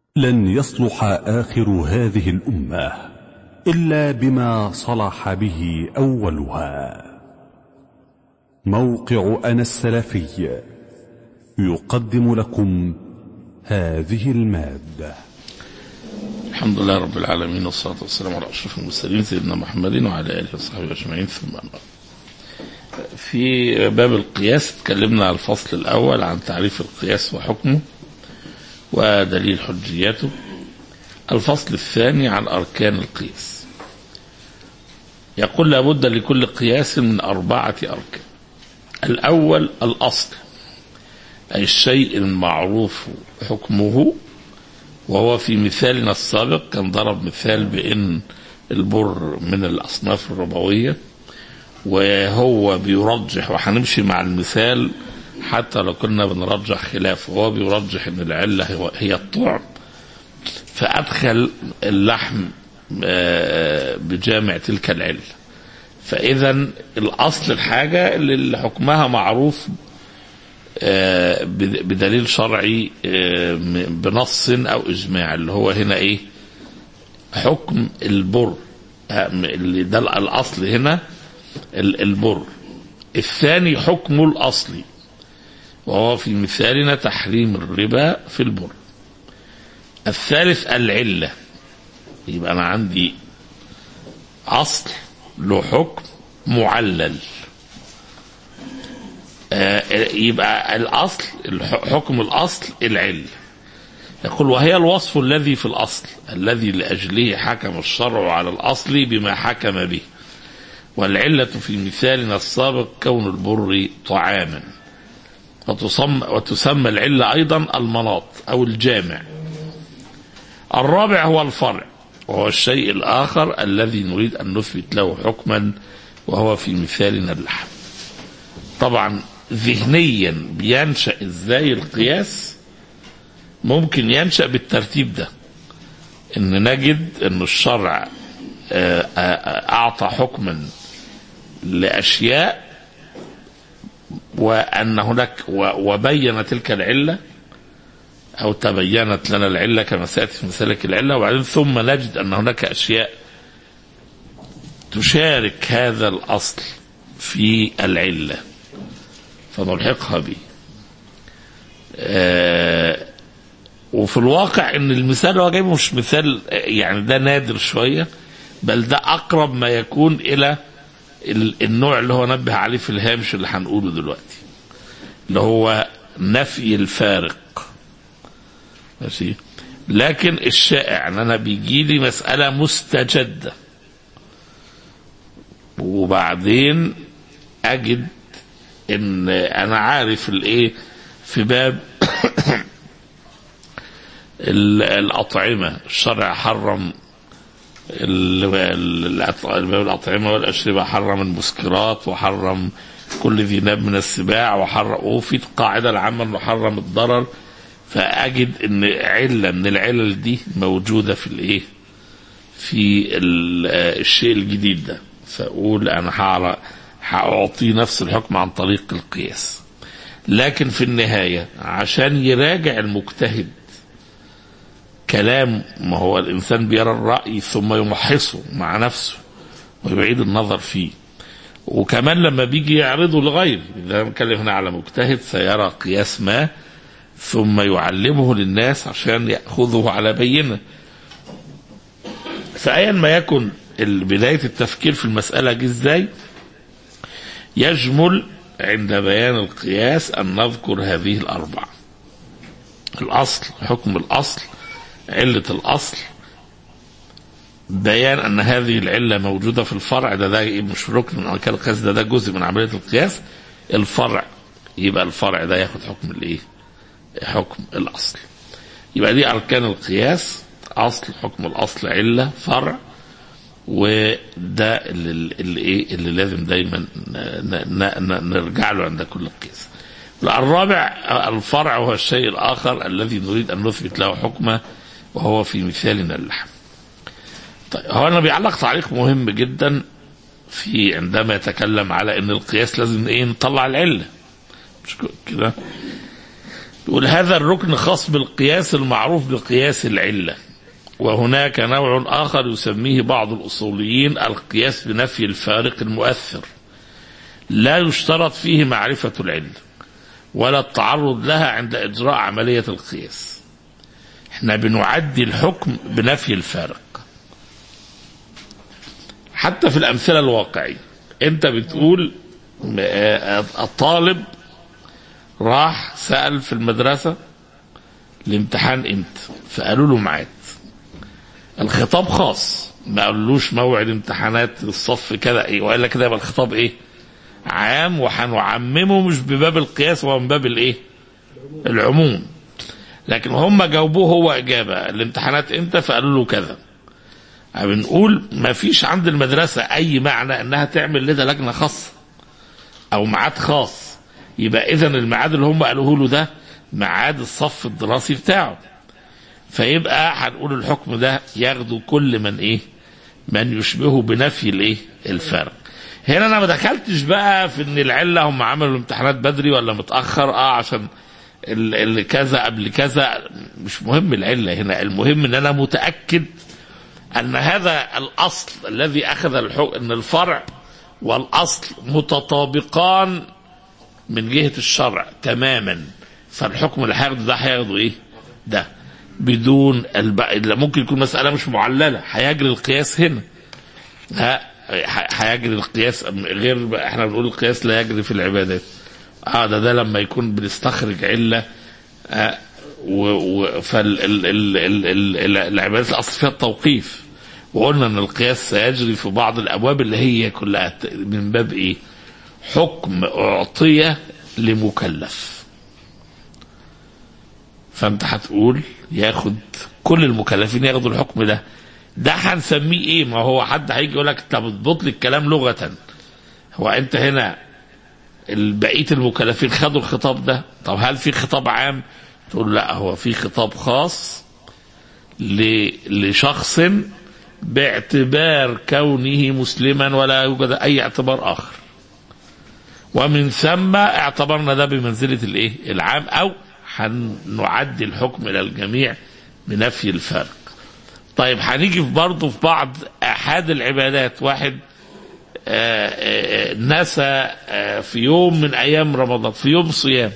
لن يصلح آخر هذه الأمة إلا بما صلح به أولها موقع أنا السلفي يقدم لكم هذه المادة الحمد لله رب العالمين والصلاة والسلام على أشرف المرسلين سيدنا محمد وعلى آله وصحبه أجمعين ثم أما في باب القياس اتكلمنا على الفصل الأول عن تعريف القياس وحكمه ودليل حجيته الفصل الثاني عن أركان القياس يقول لابد لكل قياس من أربعة أركان الأول الأصل أي الشيء المعروف حكمه وهو في مثالنا السابق كان ضرب مثال بأن البر من الأصناف الربوية وهو بيرجح وهنمشي مع المثال حتى لو كنا بنرجح خلافه هو بيرجح ان العله هي الطعم فادخل اللحم بجامع تلك العله فاذا الاصل الحاجه اللي حكمها معروف بدليل شرعي بنص او اجماع اللي هو هنا ايه حكم البر اللي ده الاصل هنا البر الثاني حكمه الاصلي وهو في مثالنا تحريم الربا في البر الثالث العله يبقى انا عندي اصل له حكم معلل يبقى الاصل حكم الاصل العله يقول وهي الوصف الذي في الاصل الذي لاجله حكم الشرع على الاصل بما حكم به والعله في مثالنا السابق كون البر طعاما وتسمى, وتسمى العله ايضا المناط او الجامع الرابع هو الفرع وهو الشيء الاخر الذي نريد ان نثبت له حكما وهو في مثالنا اللحم طبعا ذهنيا بينشا ازاي القياس ممكن ينشا بالترتيب ده ان نجد ان الشرع اعطى حكما لاشياء وان هناك وبين تلك العله او تبينت لنا العله كما سياتي في مسالك العله وبعدين ثم نجد ان هناك اشياء تشارك هذا الاصل في العله فنلحقها به آه وفي الواقع ان المثال اللي هو جايبه مش مثال يعني ده نادر شويه بل ده اقرب ما يكون الى النوع اللي هو نبه عليه في الهامش اللي هنقوله دلوقتي اللي هو نفي الفارق ماشي لكن الشائع ان انا بيجي لي مساله مستجده وبعدين اجد ان انا عارف الايه في باب الاطعمه الشرع حرم باب الاطعمه والاشربه حرم المسكرات وحرم كل ذي ناب من السباع وحرم وفي القاعده العامه انه حرم الضرر فاجد ان عله من العلل دي موجوده في الايه في الشيء الجديد ده فاقول انا هعرف هأعطيه نفس الحكم عن طريق القياس لكن في النهاية عشان يراجع المجتهد كلام ما هو الإنسان بيرى الرأي ثم يمحصه مع نفسه ويعيد النظر فيه وكمان لما بيجي يعرضه لغيره إذا بنتكلم هنا على مجتهد سيرى قياس ما ثم يعلمه للناس عشان يأخذه على بينه فأيا ما يكن بداية التفكير في المسألة جه ازاي يجمل عند بيان القياس أن نذكر هذه الأربعة الأصل حكم الأصل علة الأصل بيان أن هذه العلة موجودة في الفرع ده ده مش ركن من أركان القياس ده ده جزء من عملية القياس الفرع يبقى الفرع ده ياخد حكم الإيه؟ حكم الأصل يبقى دي أركان القياس أصل حكم الأصل علة فرع وده اللي, اللي ايه اللي لازم دايما نرجع له عند كل قياس. الرابع الفرع هو الشيء الاخر الذي نريد ان نثبت له حكمه وهو في مثالنا اللحم. طيب هو انا بيعلق تعليق مهم جدا في عندما يتكلم على ان القياس لازم ايه نطلع العله. مش كده؟ يقول هذا الركن خاص بالقياس المعروف بقياس العلة وهناك نوع آخر يسميه بعض الأصوليين القياس بنفي الفارق المؤثر لا يشترط فيه معرفة العلة ولا التعرض لها عند إجراء عملية القياس احنا بنعدي الحكم بنفي الفارق حتى في الأمثلة الواقعية انت بتقول الطالب راح سأل في المدرسة الامتحان امتى فقالوا له ميعاد الخطاب خاص ما قالوش موعد امتحانات الصف كذا ايه والا كده يبقى الخطاب ايه عام وهنعممه مش بباب القياس هو من باب الايه العموم لكن هم جاوبوه هو اجابه الامتحانات امتى فقالوا له كذا بنقول ما فيش عند المدرسه اي معنى انها تعمل لده لجنه خاصه او ميعاد خاص يبقى اذا الميعاد اللي هم قالوه له ده ميعاد الصف الدراسي بتاعه فيبقى هنقول الحكم ده ياخده كل من ايه من يشبهه بنفي الايه الفرق هنا انا ما دخلتش بقى في ان العله هم عملوا الامتحانات بدري ولا متاخر اه عشان اللي كذا قبل كذا مش مهم العله هنا المهم ان انا متاكد ان هذا الاصل الذي اخذ الحكم ان الفرع والاصل متطابقان من جهه الشرع تماما فالحكم اللي هياخده ده هياخده ايه؟ ده بدون الب... ممكن يكون مساله مش معلله هيجري القياس هنا ها هيجري القياس غير احنا بنقول القياس لا يجري في العبادات اه ده ده لما يكون بنستخرج عله آه و... فالعبادات الاصل فيها التوقيف وقلنا ان القياس سيجري في بعض الابواب اللي هي كلها من باب ايه؟ حكم اعطي لمكلف فانت هتقول ياخد كل المكلفين ياخدوا الحكم ده ده هنسميه ايه ما هو حد هيجي يقول لك انت بتضبط لي الكلام لغه هو انت هنا بقيه المكلفين خدوا الخطاب ده طب هل في خطاب عام تقول لا هو في خطاب خاص لشخص باعتبار كونه مسلما ولا يوجد اي اعتبار اخر ومن ثم اعتبرنا ده بمنزله الايه العام او هنعدي الحكم الى الجميع بنفي الفرق طيب هنيجي في برضه في بعض احاد العبادات واحد آآ آآ نسى في يوم من ايام رمضان في يوم صيام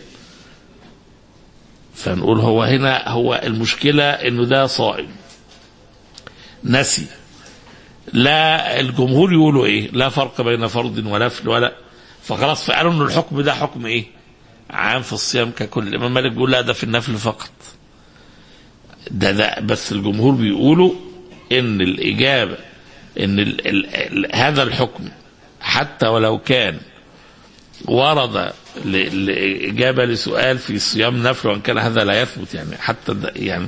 فنقول هو هنا هو المشكله انه ده صائم نسي لا الجمهور يقولوا ايه لا فرق بين فرض ونفل ولا فخلاص فقالوا ان الحكم ده حكم ايه عام في الصيام ككل الامام مالك بيقول لا ده في النفل فقط ده ده بس الجمهور بيقولوا ان الاجابه ان ال ال ال هذا الحكم حتى ولو كان ورد الاجابه لسؤال في صيام نفل وان كان هذا لا يثبت يعني حتى يعني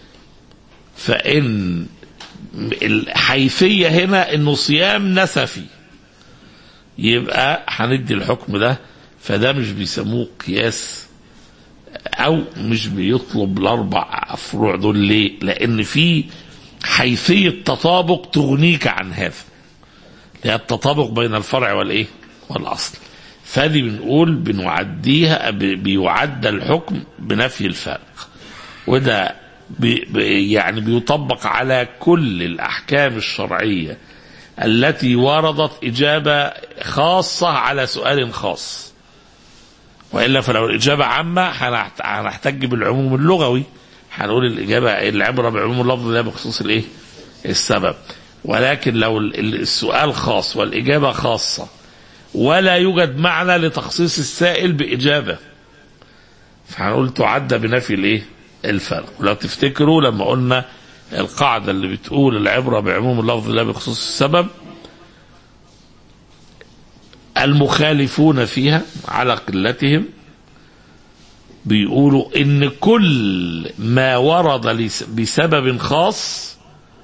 فان الحيثيه هنا انه صيام نسفي يبقى هندي الحكم ده فده مش بيسموه قياس او مش بيطلب الاربع فروع دول ليه لان في حيثيه تطابق تغنيك عن هذا هي التطابق بين الفرع والايه والاصل فدي بنقول بنعديها بيعد الحكم بنفي الفرق وده بي يعني بيطبق على كل الاحكام الشرعيه التي وردت اجابه خاصه على سؤال خاص والا فلو الاجابه عامه هنحتج بالعموم اللغوي هنقول الاجابه العبره بعموم اللفظ لا بخصوص الايه؟ السبب ولكن لو السؤال خاص والاجابه خاصه ولا يوجد معنى لتخصيص السائل باجابه فهنقول تعد بنفي الايه؟ الفرق ولو تفتكروا لما قلنا القاعده اللي بتقول العبره بعموم اللفظ لا بخصوص السبب المخالفون فيها على قلتهم بيقولوا ان كل ما ورد بسبب خاص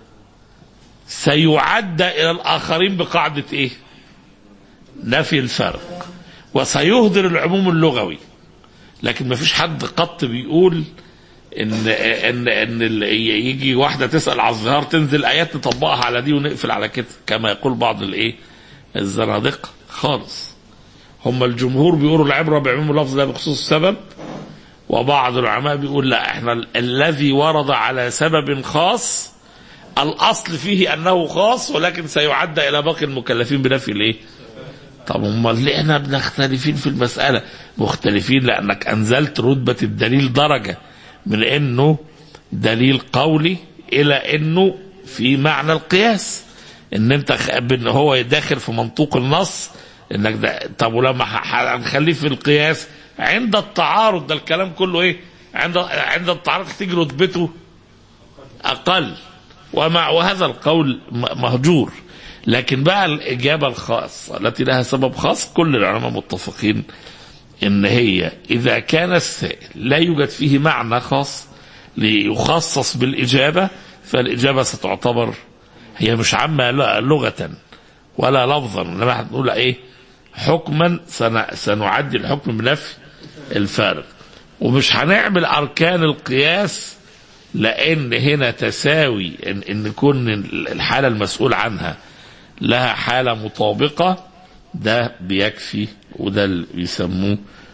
سيعد الى الاخرين بقاعده ايه نفي الفرق وسيهدر العموم اللغوي لكن ما فيش حد قط بيقول ان ان ان يجي واحده تسال على الظهار تنزل ايات نطبقها على دي ونقفل على كده كما يقول بعض الايه الزنادقه خالص هم الجمهور بيقولوا العبره بعموم اللفظ ده بخصوص السبب وبعض العلماء بيقول لا احنا ال- الذي ورد على سبب خاص الاصل فيه انه خاص ولكن سيعد الى باقي المكلفين بنفي الايه؟ طب امال ليه احنا بنختلفين في المساله؟ مختلفين لانك انزلت رتبه الدليل درجه من انه دليل قولي الى انه في معنى القياس ان انت خ- ان هو داخل في منطوق النص انك ده طب ولما ح- ح- هنخليه في القياس عند التعارض ده الكلام كله ايه؟ عند عند التعارض تيجي رتبته اقل ومع وهذا القول م- مهجور لكن بقى الاجابه الخاصه التي لها سبب خاص كل العلماء متفقين ان هي اذا كان السائل لا يوجد فيه معنى خاص ليخصص بالاجابه فالاجابه ستعتبر هي مش عامه لا- لغه ولا لفظا انما هنقول ايه حكما سن- سنعدي الحكم بنفي الفارق ومش هنعمل اركان القياس لان هنا تساوي ان ان يكون الحاله المسؤول عنها لها حاله مطابقه ده بيكفي وده اللي بيسموه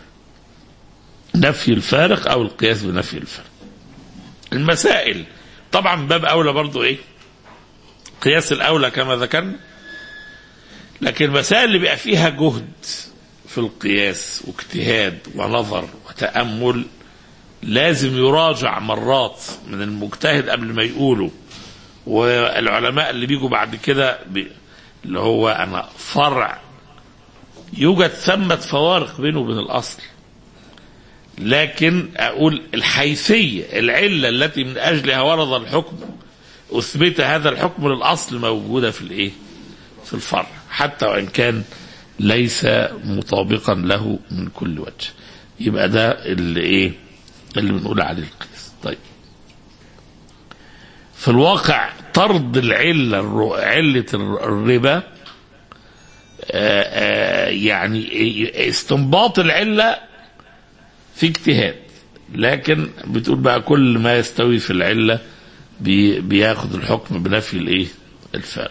نفي الفارق او القياس بنفي الفارق المسائل طبعا باب اولى برضو ايه قياس الاولى كما ذكرنا لكن المسائل اللي بيبقى فيها جهد في القياس واجتهاد ونظر وتامل لازم يراجع مرات من المجتهد قبل ما يقوله والعلماء اللي بيجوا بعد كده بي اللي هو انا فرع يوجد ثمة فوارق بينه وبين الاصل لكن اقول الحيثيه العله التي من اجلها ورد الحكم اثبت هذا الحكم للاصل موجوده في الايه؟ في الفرع حتى وان كان ليس مطابقا له من كل وجه يبقى ده اللي ايه؟ اللي بنقول عليه القياس طيب في الواقع طرد العله الر- عله الربا آه، آه، يعني استنباط العله في اجتهاد لكن بتقول بقى كل ما يستوي في العله بي بياخد الحكم بنفي الايه؟ الفارق.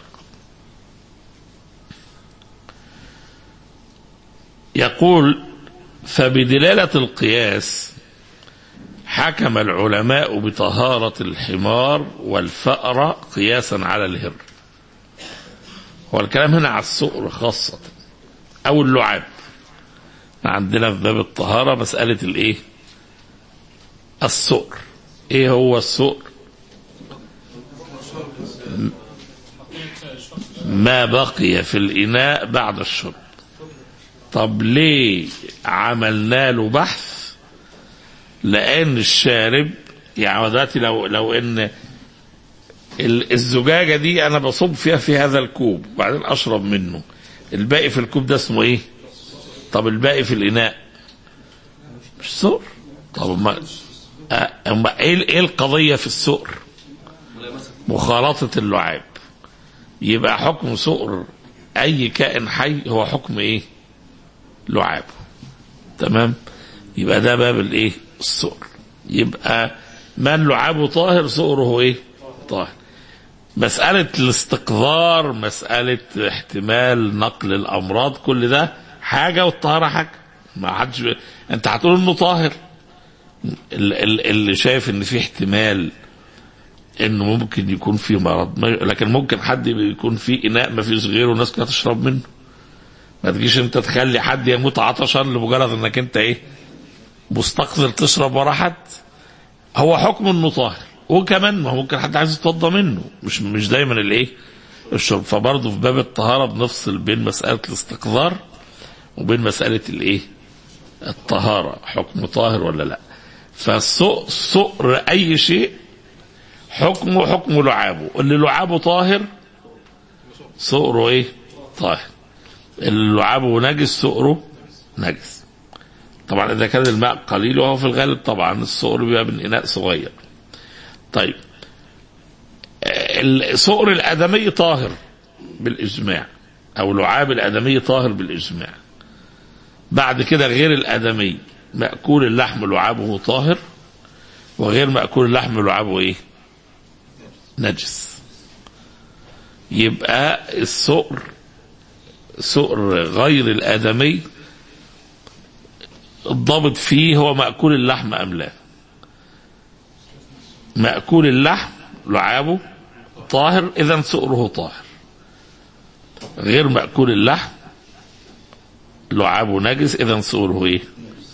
يقول فبدلاله القياس حكم العلماء بطهاره الحمار والفأر قياسا على الهر. هو الكلام هنا على السؤر خاصه او اللعاب. عندنا في باب الطهارة مسألة الإيه؟ السؤر. إيه هو السؤر؟ ما بقي في الإناء بعد الشرب. طب ليه عملنا له بحث؟ لأن الشارب يعني دلوقتي لو لو إن ال- الزجاجة دي أنا بصب فيها في هذا الكوب وبعدين أشرب منه. الباقي في الكوب ده اسمه إيه؟ طب الباقي في الإناء مش سؤر طب ما آه، أما إيه إيه القضية في السؤر مخالطة اللعاب يبقى حكم سؤر أي كائن حي هو حكم إيه لعابه تمام يبقى ده باب الإيه السؤر يبقى من لعابه طاهر سؤره إيه طاهر مسألة الاستقذار مسألة احتمال نقل الأمراض كل ده حاجة والطهارة حاجة ما حدش ب... أنت هتقول إنه طاهر ال- ال- اللي شايف إن في احتمال إنه ممكن يكون في مرض ما- لكن ممكن حد يكون في إناء ما فيش غيره والناس كلها تشرب منه ما تجيش أنت تخلي حد يموت عطشا لمجرد إنك أنت إيه مستقذر تشرب ورا حد هو حكم إنه طاهر وكمان ما هو ممكن حد عايز يتوضى منه مش مش دايما الايه الشرب فبرضه في باب الطهاره بنفصل بين مساله الاستقذار وبين مساله الايه الطهاره حكم طاهر ولا لا فالسؤر اي شيء حكمه حكم لعابه اللي لعابه طاهر سؤره ايه طاهر اللي لعابه نجس سؤره نجس طبعا اذا كان الماء قليل وهو في الغالب طبعا السؤر بيبقى من اناء صغير طيب ال- سؤر الادمي طاهر بالاجماع او لعاب الادمي طاهر بالاجماع بعد كده غير الادمي ماكول اللحم لعابه طاهر وغير ماكول اللحم لعابه ايه نجس يبقى السؤر سؤر غير الادمي الضابط فيه هو مأكول اللحم أم لا مأكول اللحم لعابه طاهر إذا سؤره طاهر غير مأكول اللحم لعابه نجس إذا سؤره إيه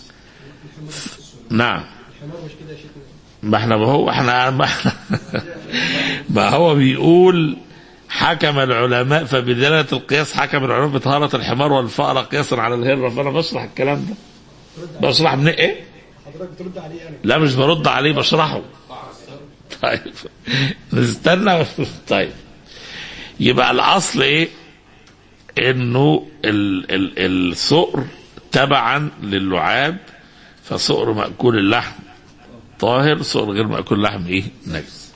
نعم ما احنا ما هو احنا ما, احنا ما هو بيقول حكم العلماء فبدلالة القياس حكم العلماء بطهارة الحمار والفأرة قياسا على الهرة فأنا بشرح الكلام ده بشرح من ايه؟ حضرتك بترد عليه يعني لا مش برد عليه بشرحه طيب نستنى طيب يبقى الاصل ايه انه ال ال السؤر تبعا للعاب فسؤر مأكول اللحم طاهر سؤر غير مأكول اللحم ايه نجس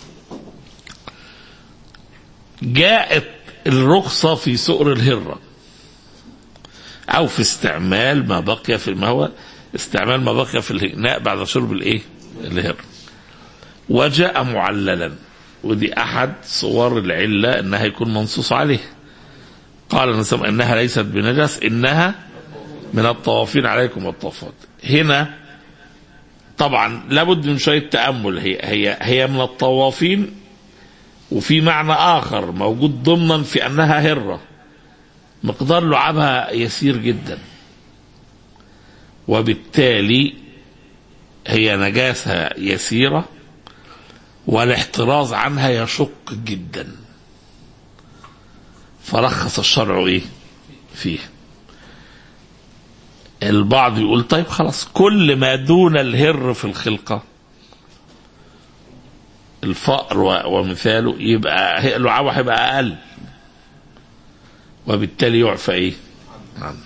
جاءت الرخصة في سؤر الهرة أو في استعمال ما بقي في ما هو استعمال ما بقي في الإناء بعد شرب الإيه؟ الهرة وجاء معللا ودي أحد صور العلة أنها يكون منصوص عليه قال النسم إنها ليست بنجس إنها من الطوافين عليكم والطوافات هنا طبعا لابد من شوية تأمل هي هي هي من الطوافين وفي معنى آخر موجود ضمنا في أنها هرة مقدار لعابها يسير جدا وبالتالي هي نجاسة يسيرة والاحتراز عنها يشق جدا فرخص الشرع ايه فيه البعض يقول طيب خلاص كل ما دون الهر في الخلقة الفأر و- ومثاله يبقى هي- لعابه هيبقى أقل وبالتالي يعفى ايه عنه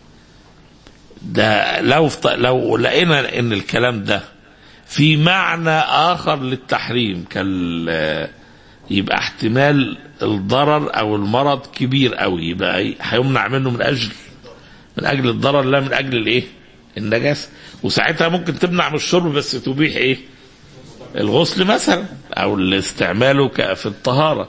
ده لو افت- لو لقينا ان الكلام ده في معنى اخر للتحريم كال يبقى احتمال الضرر او المرض كبير قوي يبقى إيه؟ هيمنع منه من اجل من اجل الضرر لا من اجل الايه النجاسه وساعتها ممكن تمنع من الشرب بس تبيح ايه الغسل مثلا او استعماله ك- في الطهاره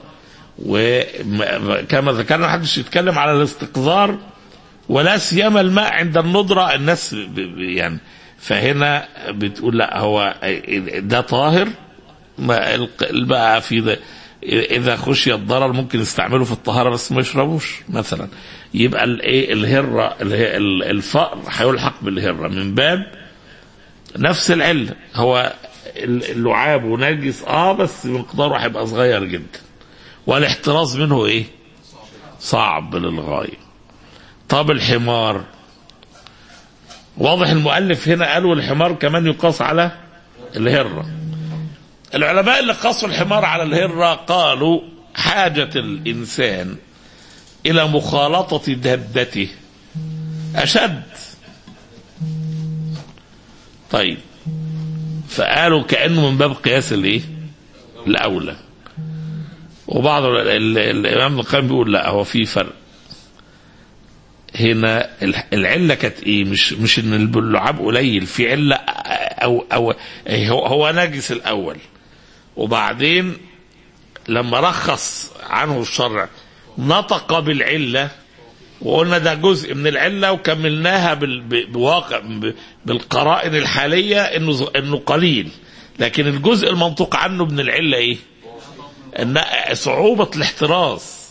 وكما ذكرنا محدش يتكلم على الاستقذار ولا سيما الماء عند الندرة الناس ب- ب- يعني فهنا بتقول لا هو ده طاهر ما الق- بقى في ده اذا خشي الضرر ممكن يستعمله في الطهاره بس ما يشربوش مثلا يبقى الايه الهره اللي هي ال- الفأر هيلحق بالهره من باب نفس العله هو ال- اللعاب نجس اه بس مقداره هيبقى صغير جدا والاحتراز منه ايه صعب للغايه طب الحمار واضح المؤلف هنا قال والحمار كمان يقاس على الهرة العلماء اللي قاسوا الحمار على الهرة قالوا حاجة الإنسان إلى مخالطة دابته أشد طيب فقالوا كأنه من باب قياس الإيه الأولى وبعض ال- ال- الإمام ابن القيم بيقول لا هو في فرق هنا الح- العله كانت ايه مش مش ان اللعاب قليل في عله او او هو هو نجس الاول وبعدين لما رخص عنه الشرع نطق بالعله وقلنا ده جزء من العله وكملناها بال- ب- بواقع ب- بالقرائن الحاليه انه ز- انه قليل لكن الجزء المنطوق عنه من العله ايه؟ ان صعوبه الاحتراز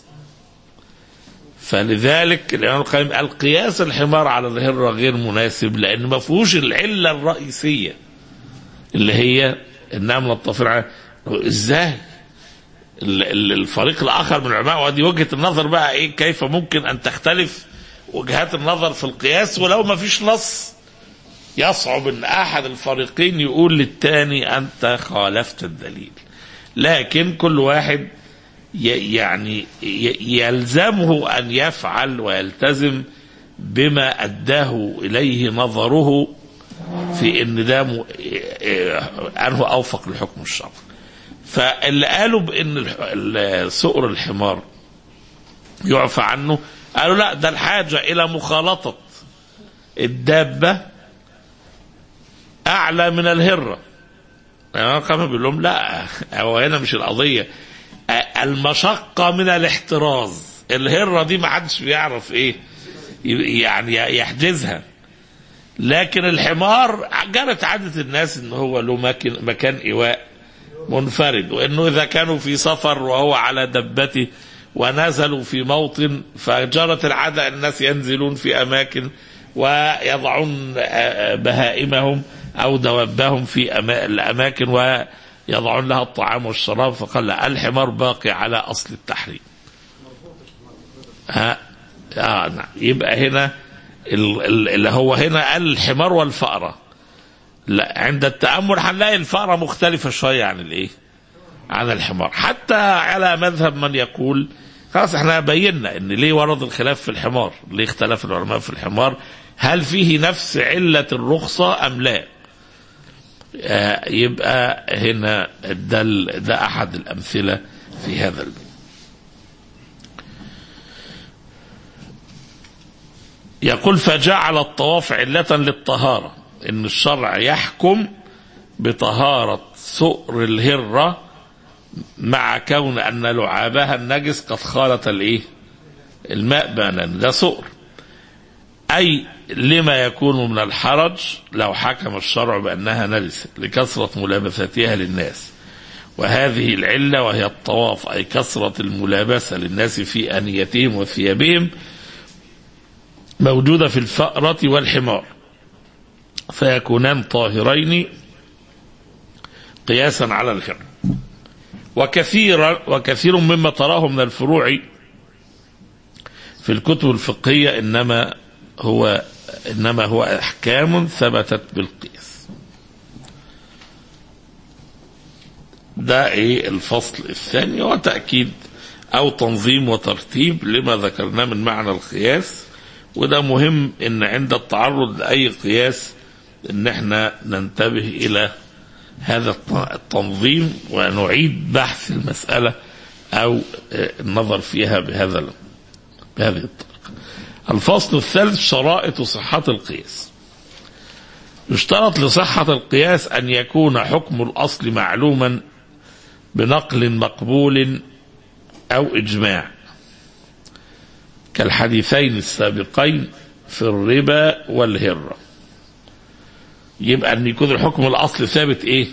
فلذلك الامام القيم قال قياس الحمار على الهره غير مناسب لان ما فيهوش العله الرئيسيه اللي هي انها من الطفيل على- ازاي ال- ال- الفريق الاخر من العلماء ودي وجهه النظر بقى ايه كيف ممكن ان تختلف وجهات النظر في القياس ولو ما فيش نص يصعب ان احد الفريقين يقول للتاني انت خالفت الدليل لكن كل واحد ي- يعني ي- يلزمه ان يفعل ويلتزم بما اداه اليه نظره في ان ده م- انه اوفق لحكم الشرع فاللي قالوا بان الح- ال- سؤر الحمار يعفى عنه قالوا لا ده الحاجه الى مخالطه الدابه اعلى من الهره يعني قام بيقول لهم لا هو هنا مش القضيه المشقه من الاحتراز الهره دي ما حدش بيعرف ايه يعني يحجزها لكن الحمار جرت عادة الناس ان هو له مكان, مكان ايواء منفرد وانه اذا كانوا في سفر وهو على دبته ونزلوا في موطن فجرت العادة الناس ينزلون في اماكن ويضعون بهائمهم او دوابهم في الاماكن ويضعون لها الطعام والشراب فقال لا الحمار باقي على اصل التحريم ها آه نعم يبقى هنا اللي هو هنا قال الحمار والفأرة لا عند التأمل هنلاقي الفأرة مختلفة شوية عن الايه عن الحمار حتى على مذهب من يقول خلاص احنا بينا ان ليه ورد الخلاف في الحمار ليه اختلف العلماء في الحمار هل فيه نفس علة الرخصة ام لا آه يبقى هنا ده, ده احد الامثلة في هذا البيت يقول فجعل الطواف علة للطهارة ان الشرع يحكم بطهارة سؤر الهرة مع كون ان لعابها النجس قد خالط الايه الماء بانا ده سؤر اي لما يكون من الحرج لو حكم الشرع بانها نجسة لكثرة ملابستها للناس وهذه العلة وهي الطواف اي كثرة الملابسة للناس في انيتهم وثيابهم موجودة في الفأرة والحمار فيكونان طاهرين قياسا على الحر وكثيرا وكثير مما تراه من الفروع في الكتب الفقهية إنما هو إنما هو أحكام ثبتت بالقياس ده إيه الفصل الثاني هو تأكيد أو تنظيم وترتيب لما ذكرناه من معنى القياس وده مهم ان عند التعرض لاي قياس ان احنا ننتبه الى هذا التنظيم ونعيد بحث المسألة او النظر فيها بهذا بهذه الطريقة الفصل الثالث شرائط صحة القياس يشترط لصحة القياس أن يكون حكم الأصل معلوما بنقل مقبول أو إجماع كالحديثين السابقين في الربا والهرة يبقى ان يكون الحكم الاصل ثابت ايه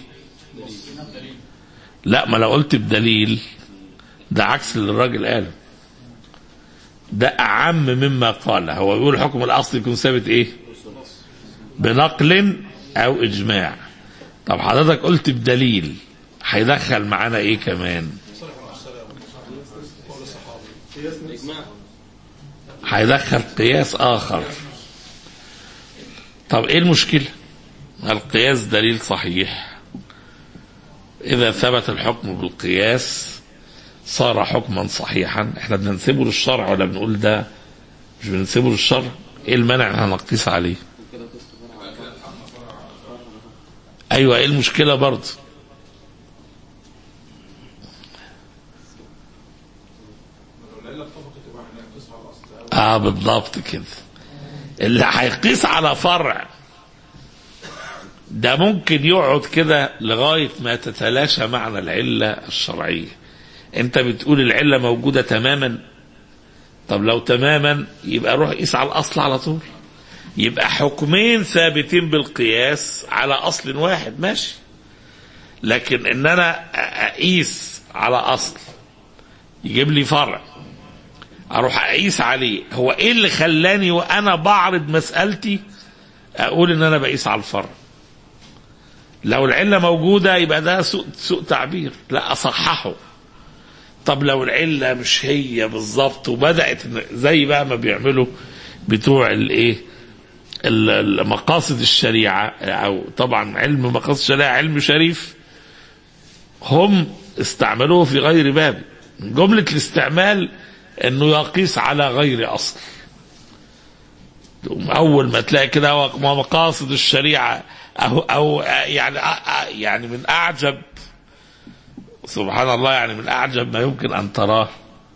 لا ما لو قلت بدليل ده عكس اللي الراجل قاله ده اعم مما قال هو بيقول الحكم الاصل يكون ثابت ايه بنقل او اجماع طب حضرتك قلت بدليل هيدخل معانا ايه كمان هيدخل قياس آخر طب إيه المشكلة القياس دليل صحيح إذا ثبت الحكم بالقياس صار حكما صحيحا احنا بننسبه للشرع ولا بنقول ده مش بننسبه للشرع ايه المانع ان هنقيس عليه ايوه ايه المشكله برضه اه بالضبط كده اللي هيقيس على فرع ده ممكن يقعد كده لغاية ما تتلاشى معنى العلة الشرعية انت بتقول العلة موجودة تماما طب لو تماما يبقى روح قيس على الأصل على طول يبقى حكمين ثابتين بالقياس على أصل واحد ماشي لكن ان انا اقيس على اصل يجيب لي فرع اروح اقيس عليه هو ايه اللي خلاني وانا بعرض مسألتي اقول ان انا بقيس على الفرع لو العلة موجودة يبقى ده سوء, سوء تعبير لا أصححه طب لو العلة مش هي بالظبط وبدأت زي بقى ما بيعملوا بتوع الايه مقاصد الشريعة أو طبعا علم مقاصد الشريعة علم شريف هم استعملوه في غير باب جملة الاستعمال انه يقيس على غير اصل اول ما تلاقي كده مقاصد الشريعه او او يعني يعني من اعجب سبحان الله يعني من اعجب ما يمكن ان تراه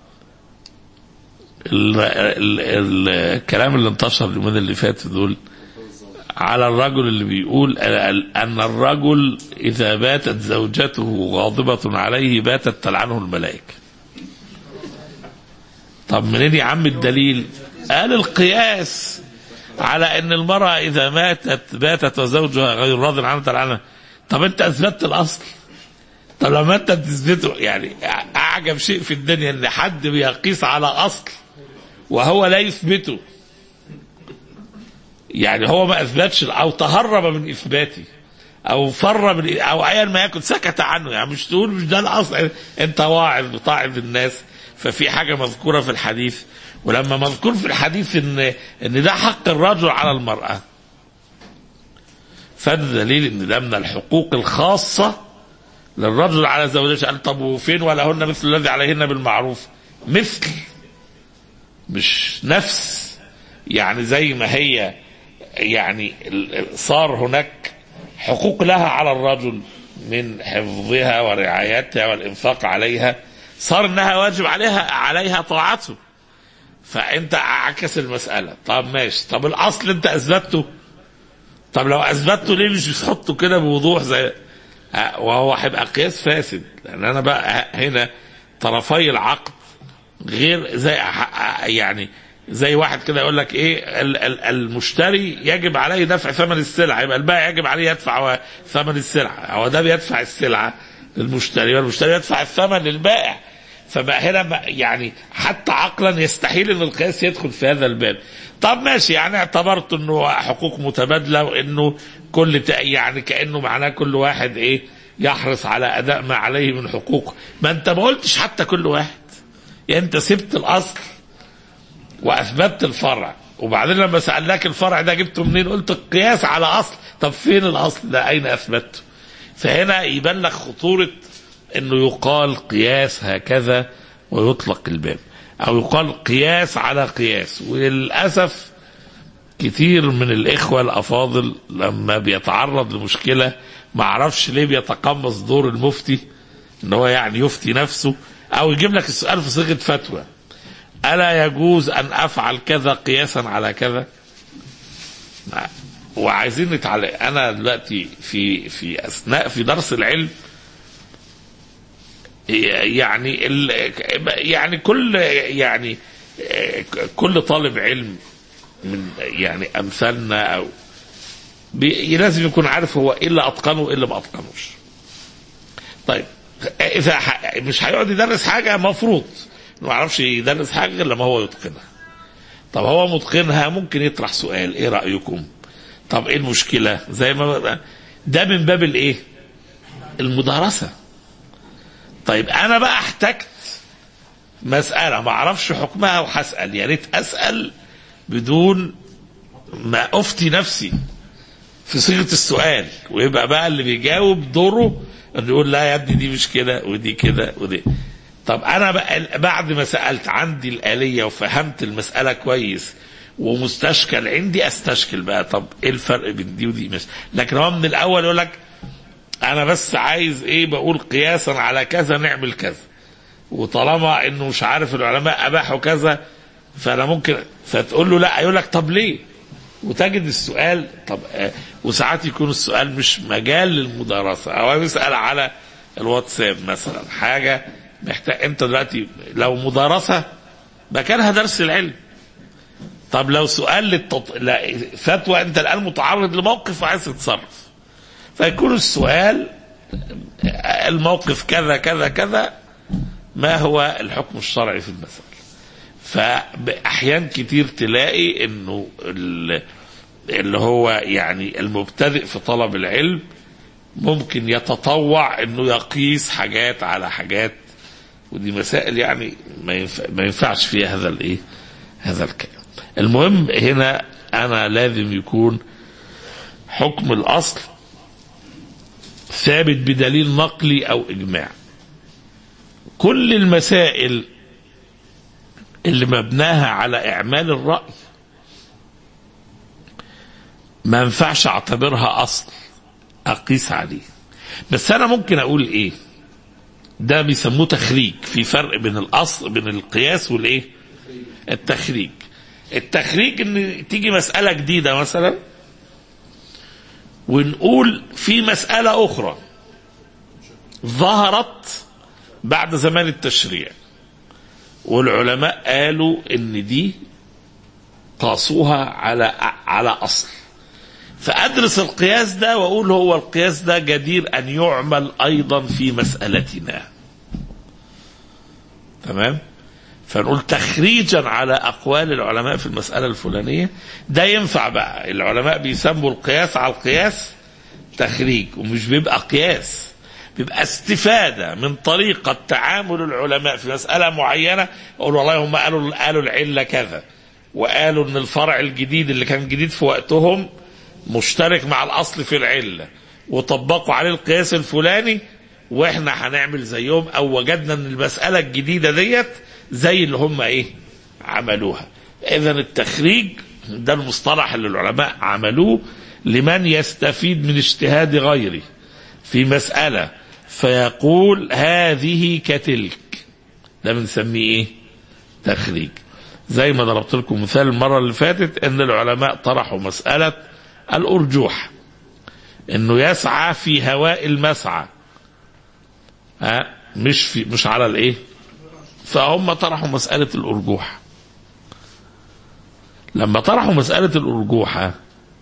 ال ال ال الكلام اللي انتشر اليومين اللي فاتوا دول على الرجل اللي بيقول ان الرجل اذا باتت زوجته غاضبه عليه باتت تلعنه الملائكه طب منين يا عم الدليل قال القياس على ان المرأة اذا ماتت باتت وزوجها غير راض عنها عنها طب انت اثبتت الاصل طب لما انت تثبته يعني اعجب شيء في الدنيا ان حد بيقيس على اصل وهو لا يثبته يعني هو ما اثبتش او تهرب من اثباته او فر من او ايا ما يكن سكت عنه يعني مش تقول مش ده الاصل انت واعظ بتاعظ الناس ففي حاجه مذكوره في الحديث ولما مذكور في الحديث ان ان ده حق الرجل على المراه فده دليل ان ده من الحقوق الخاصه للرجل على زوجته قال طب وفين ولهن مثل الذي عليهن بالمعروف مثل مش نفس يعني زي ما هي يعني صار هناك حقوق لها على الرجل من حفظها ورعايتها والانفاق عليها صار انها واجب عليها عليها طاعته فانت عكس المساله طب ماشي طب الاصل انت اثبته طب لو اثبته ليه مش بتحطه كده بوضوح زي وهو هيبقى قياس فاسد لان انا بقى هنا طرفي العقد غير زي يعني زي واحد كده يقول لك ايه المشتري يجب عليه دفع ثمن السلعه يبقى البائع يجب عليه يدفع ثمن السلعه هو ده بيدفع السلعه للمشتري والمشتري يدفع الثمن للبائع فبقى هنا يعني حتى عقلا يستحيل ان القياس يدخل في هذا الباب طب ماشي يعني اعتبرت انه حقوق متبادله وانه كل يعني كانه معناه كل واحد ايه يحرص على اداء ما عليه من حقوق ما انت ما قلتش حتى كل واحد يعني انت سبت الاصل واثبتت الفرع وبعدين لما سالناك الفرع ده جبته منين قلت القياس على اصل طب فين الاصل ده اين اثبته فهنا يبان لك خطوره انه يقال قياس هكذا ويطلق الباب او يقال قياس على قياس وللاسف كتير من الاخوه الافاضل لما بيتعرض لمشكله ما اعرفش ليه بيتقمص دور المفتي ان هو يعني يفتي نفسه او يجيب لك السؤال في صيغه فتوى الا يجوز ان افعل كذا قياسا على كذا وعايزين نتعلم انا دلوقتي في في اثناء في درس العلم يعني ال يعني كل يعني كل طالب علم من يعني امثالنا او لازم يكون عارف هو ايه اللي اتقنه وايه اللي ما اتقنوش. طيب اذا مش هيقعد يدرس حاجه مفروض ما يعرفش يدرس حاجه غير لما هو يتقنها. طب هو متقنها ممكن يطرح سؤال ايه رايكم؟ طب ايه المشكله؟ زي ما ده من باب الايه؟ المدارسه. طيب انا بقى احتجت مساله ما اعرفش حكمها وهسال يا ريت اسال بدون ما افتي نفسي في صيغه السؤال ويبقى بقى اللي بيجاوب دوره انه يقول لا يا ابني دي مش كده ودي كده ودي طب انا بقى بعد ما سالت عندي الاليه وفهمت المساله كويس ومستشكل عندي استشكل بقى طب ايه الفرق بين دي ودي مش لكن هو من الاول يقول لك انا بس عايز ايه بقول قياسا على كذا نعمل كذا وطالما انه مش عارف العلماء اباحوا كذا فانا ممكن فتقول له لا يقول لك طب ليه وتجد السؤال طب آه وساعات يكون السؤال مش مجال للمدارسه او يسال على الواتساب مثلا حاجه محتاج انت دلوقتي لو مدارسه مكانها درس العلم طب لو سؤال للتط... لا فتوى انت الان متعرض لموقف وعايز تتصرف فيكون السؤال الموقف كذا كذا كذا ما هو الحكم الشرعي في المسألة فأحيان كتير تلاقي انه اللي هو يعني المبتدئ في طلب العلم ممكن يتطوع انه يقيس حاجات على حاجات ودي مسائل يعني ما, ينفع ما ينفعش فيها هذا الايه هذا الكلام المهم هنا انا لازم يكون حكم الاصل ثابت بدليل نقلي او اجماع كل المسائل اللي مبناها على اعمال الراي ما ينفعش اعتبرها اصل اقيس عليه بس انا ممكن اقول ايه ده بيسموه تخريج في فرق بين الاصل بين القياس والايه التخريج التخريج ان تيجي مساله جديده مثلا ونقول في مسألة أخرى ظهرت بعد زمان التشريع والعلماء قالوا إن دي قاسوها على على اصل فادرس القياس ده واقول هو القياس ده جدير ان يعمل ايضا في مسالتنا تمام فنقول تخريجا على اقوال العلماء في المساله الفلانيه ده ينفع بقى العلماء بيسموا القياس على القياس تخريج ومش بيبقى قياس بيبقى استفاده من طريقه تعامل العلماء في مساله معينه اقول والله هم قالوا قالوا العله كذا وقالوا ان الفرع الجديد اللي كان جديد في وقتهم مشترك مع الاصل في العله وطبقوا عليه القياس الفلاني واحنا هنعمل زيهم او وجدنا ان المساله الجديده ديت زي اللي هم ايه عملوها اذا التخريج ده المصطلح اللي العلماء عملوه لمن يستفيد من اجتهاد غيره في مساله فيقول هذه كتلك ده بنسميه ايه تخريج زي ما ضربت لكم مثال المره اللي فاتت ان العلماء طرحوا مساله الارجوح انه يسعى في هواء المسعى ها مش في مش على الايه فهم طرحوا مسألة الأرجوح لما طرحوا مسألة الأرجوحة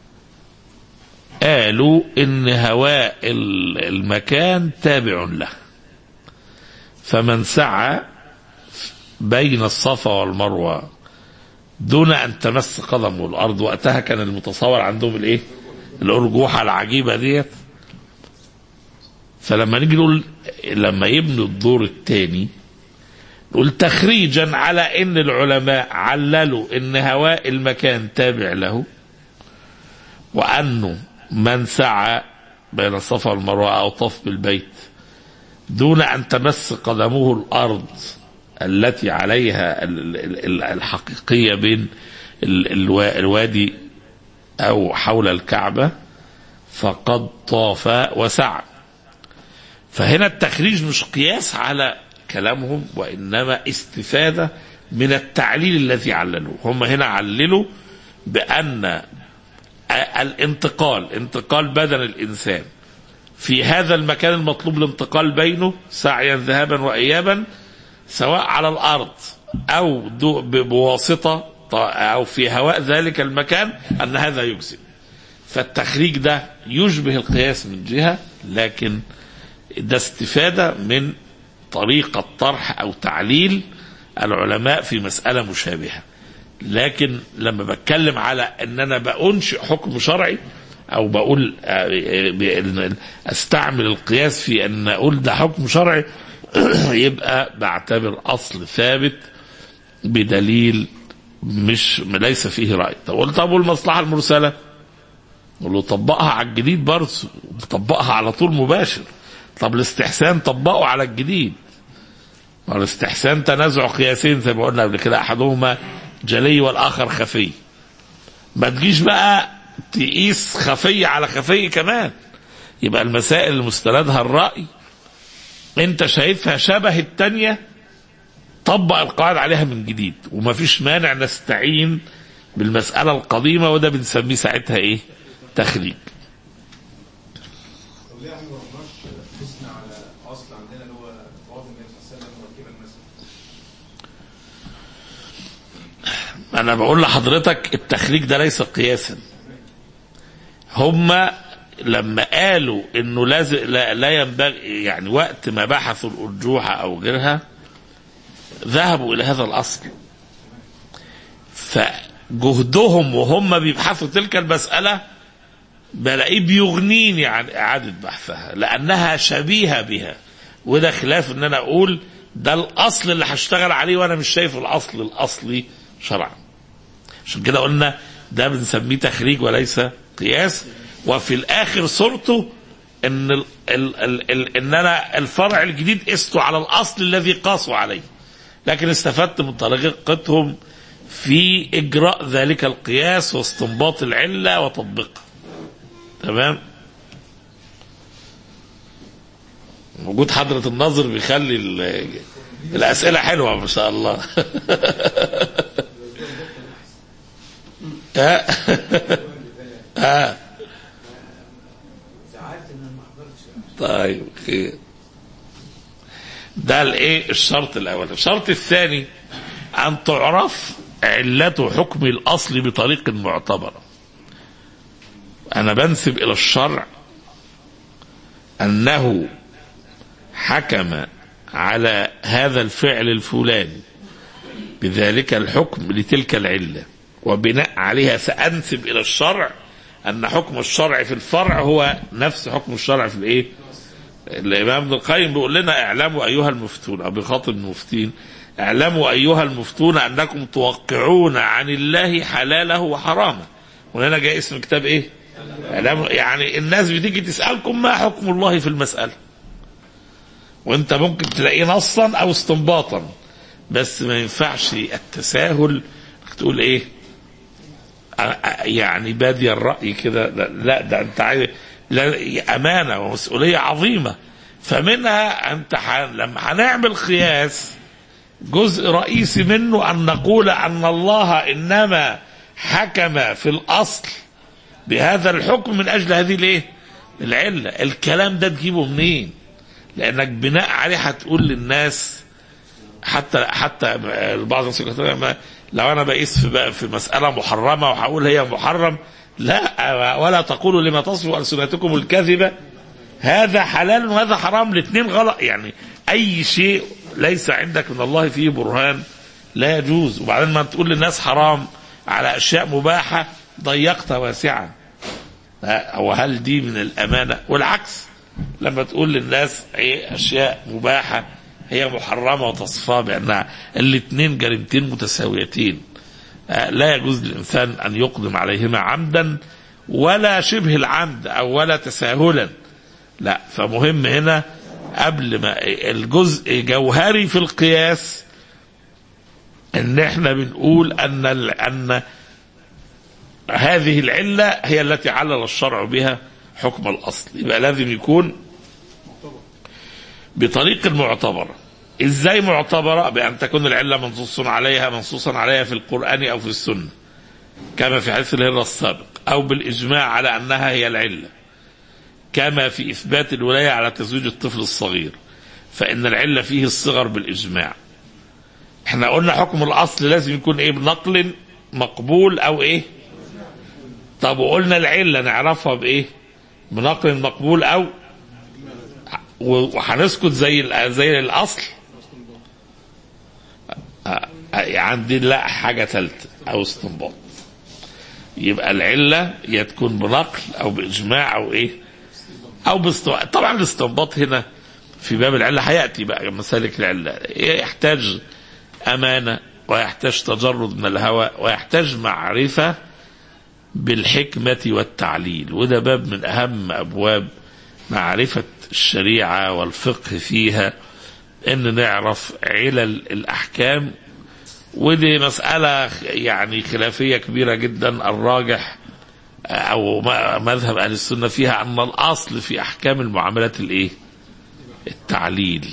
قالوا إن هواء المكان تابع له فمن سعى بين الصفا والمروة دون أن تمس قدمه الأرض وقتها كان المتصور عندهم الإيه؟ الأرجوحة العجيبة ديت فلما نيجي نقول لما يبنوا الدور الثاني نقول تخريجا على ان العلماء عللوا ان هواء المكان تابع له وانه من سعى بين الصفا والمروه او طاف بالبيت دون ان تمس قدمه الارض التي عليها الحقيقيه بين الوادي او حول الكعبه فقد طاف وسعى فهنا التخريج مش قياس على كلامهم وانما استفاده من التعليل الذي عللوه هم هنا عللوا بان الانتقال انتقال بدن الانسان في هذا المكان المطلوب الانتقال بينه سعيا ذهابا وايابا سواء على الارض او بواسطه او في هواء ذلك المكان ان هذا يجزئ فالتخريج ده يشبه القياس من جهه لكن ده استفاده من طريقة طرح أو تعليل العلماء في مسألة مشابهة لكن لما بتكلم على أن أنا بأنشئ حكم شرعي أو بقول أستعمل القياس في أن أقول ده حكم شرعي يبقى بعتبر أصل ثابت بدليل مش ليس فيه رأي طب طب والمصلحة المرسلة قول له طبقها على الجديد برضه طبقها على طول مباشر طب الاستحسان طبقه على الجديد الاستحسان تنازع قياسين زي ما قلنا قبل كده احدهما جلي والاخر خفي ما تجيش بقى تقيس خفي على خفي كمان يبقى المسائل اللي مستندها الرأي انت شايفها شبه التانية طبق القواعد عليها من جديد ومفيش مانع نستعين بالمسألة القديمة وده بنسميه ساعتها ايه تخريج طب ليه احنا ما رحناش قسنا على اصل عندنا اللي هو طواف النبي صلى الله عليه وسلم مركبا مثلا انا بقول لحضرتك التخريج ده ليس قياسا هم لما قالوا انه لازم لا, لا ينبغي يعني وقت ما بحثوا الارجوحه او غيرها ذهبوا الى هذا الاصل فجهدهم وهم بيبحثوا تلك المساله بلاقيه بيغنيني عن اعاده بحثها لانها شبيهه بها وده خلاف ان انا اقول ده الاصل اللي هشتغل عليه وانا مش شايف الاصل الاصلي شرعا عشان كده قلنا ده بنسميه تخريج وليس قياس وفي الاخر صورته ان ال ال ال ال ان انا الفرع الجديد قسته على الاصل الذي قاسوا عليه لكن استفدت من طريقتهم في اجراء ذلك القياس واستنباط العله وتطبيقها تمام وجود حضرة الناظر بيخلي ال- الأسئلة حلوة ما شاء الله ها ها طيب خير ده الايه الشرط الاول الشرط الثاني ان تعرف علة حكم الأصل بطريق معتبر أنا بنسب إلى الشرع أنه حكم على هذا الفعل الفلاني بذلك الحكم لتلك العلة وبناء عليها سأنسب إلى الشرع أن حكم الشرع في الفرع هو نفس حكم الشرع في الإيه؟ الإمام ابن القيم بيقول لنا اعلموا أيها المفتون أو بخاطب المفتين اعلموا أيها المفتون أنكم توقعون عن الله حلاله وحرامه وهنا جاء اسم الكتاب إيه؟ اعلموا يعني الناس بتيجي تسألكم ما حكم الله في المسألة وانت ممكن تلاقيه نصا او استنباطا بس ما ينفعش التساهل تقول ايه أ- أ- يعني بادي الرأي كده لا, لا ده انت عايز لا امانه ومسؤوليه عظيمه فمنها انت ح... لما هنعمل قياس جزء رئيسي منه ان نقول ان الله انما حكم في الاصل بهذا الحكم من اجل هذه الايه؟ العله، الكلام ده تجيبه منين؟ لانك بناء عليه هتقول للناس حتى حتى بعض الناس يقول ما- لو انا بقيس في بقى في مساله محرمه وهقول هي محرم لا ولا تقولوا لما تصف السنتكم الكذبه هذا حلال وهذا حرام الاثنين غلط يعني اي شيء ليس عندك من الله فيه برهان لا يجوز وبعدين ما تقول للناس حرام على اشياء مباحه ضيقت واسعا ها، وهل دي من الامانه والعكس لما تقول للناس ايه اشياء مباحه هي محرمه وتصفها بانها الاثنين جريمتين متساويتين آه، لا يجوز للانسان ان يقدم عليهما عمدا ولا شبه العمد او ولا تساهلا لا فمهم هنا قبل ما الجزء جوهري في القياس ان احنا بنقول ان ال- ان هذه العله هي التي علل الشرع بها حكم الاصل يبقى لازم يكون بطريق معتبره ازاي معتبره بان تكون العله منصوص عليها منصوصا عليها في القران او في السنه كما في حديث الهره السابق او بالاجماع على انها هي العله كما في اثبات الولايه على تزويج الطفل الصغير فان العله فيه الصغر بالاجماع احنا قلنا حكم الاصل لازم يكون ايه بنقل مقبول او ايه طب وقلنا العله نعرفها بايه بنقل مقبول او وهنسكت زي ال- زي الاصل آه، آه، عندي لا حاجه ثالثه او استنباط يبقى العله يا تكون بنقل او باجماع او ايه او باستو... طبعا الاستنباط هنا في باب العله هياتي بقى مسالك العله يحتاج امانه ويحتاج تجرد من الهوى ويحتاج معرفه بالحكمه والتعليل وده باب من اهم ابواب معرفه الشريعه والفقه فيها ان نعرف علل الاحكام ودي مساله يعني خلافيه كبيره جدا الراجح او م- مذهب اهل السنه فيها ان الاصل في احكام المعاملات الايه؟ التعليل.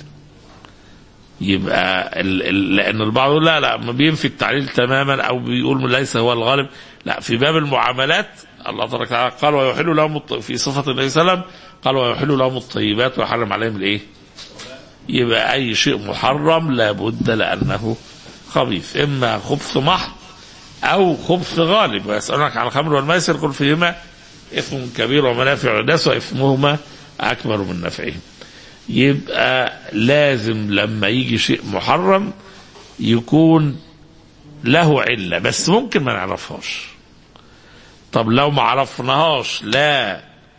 يبقى ال ال لان البعض يقول لا لا ما بينفي التعليل تماما او بيقول ليس هو الغالب لا في باب المعاملات الله تبارك وتعالى قال ويحل لهم الط- في صفه النبي صلى الله عليه وسلم قال ويحل لهم الطيبات ويحرم عليهم الايه؟ يبقى اي شيء محرم لابد لانه خبيث اما خبث محض او خبث غالب ويسالونك عن الخمر والميسر قل فيهما اثم كبير ومنافع للناس واثمهما اكبر من نفعهم يبقى لازم لما يجي شيء محرم يكون له عله بس ممكن ما نعرفهاش طب لو ما عرفناهاش لا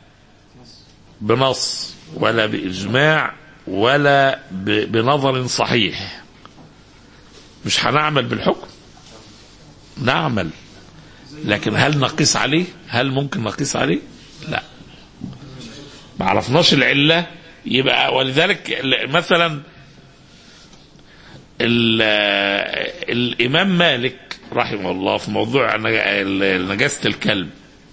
بنص ولا باجماع ولا ب- بنظر صحيح مش هنعمل بالحكم نعمل لكن هل نقيس عليه هل ممكن نقيس عليه لا ما عرفناش العلة يبقى ولذلك ال- مثلا ال- الإمام مالك رحمه الله في موضوع نج- ال- نجاسة الكلب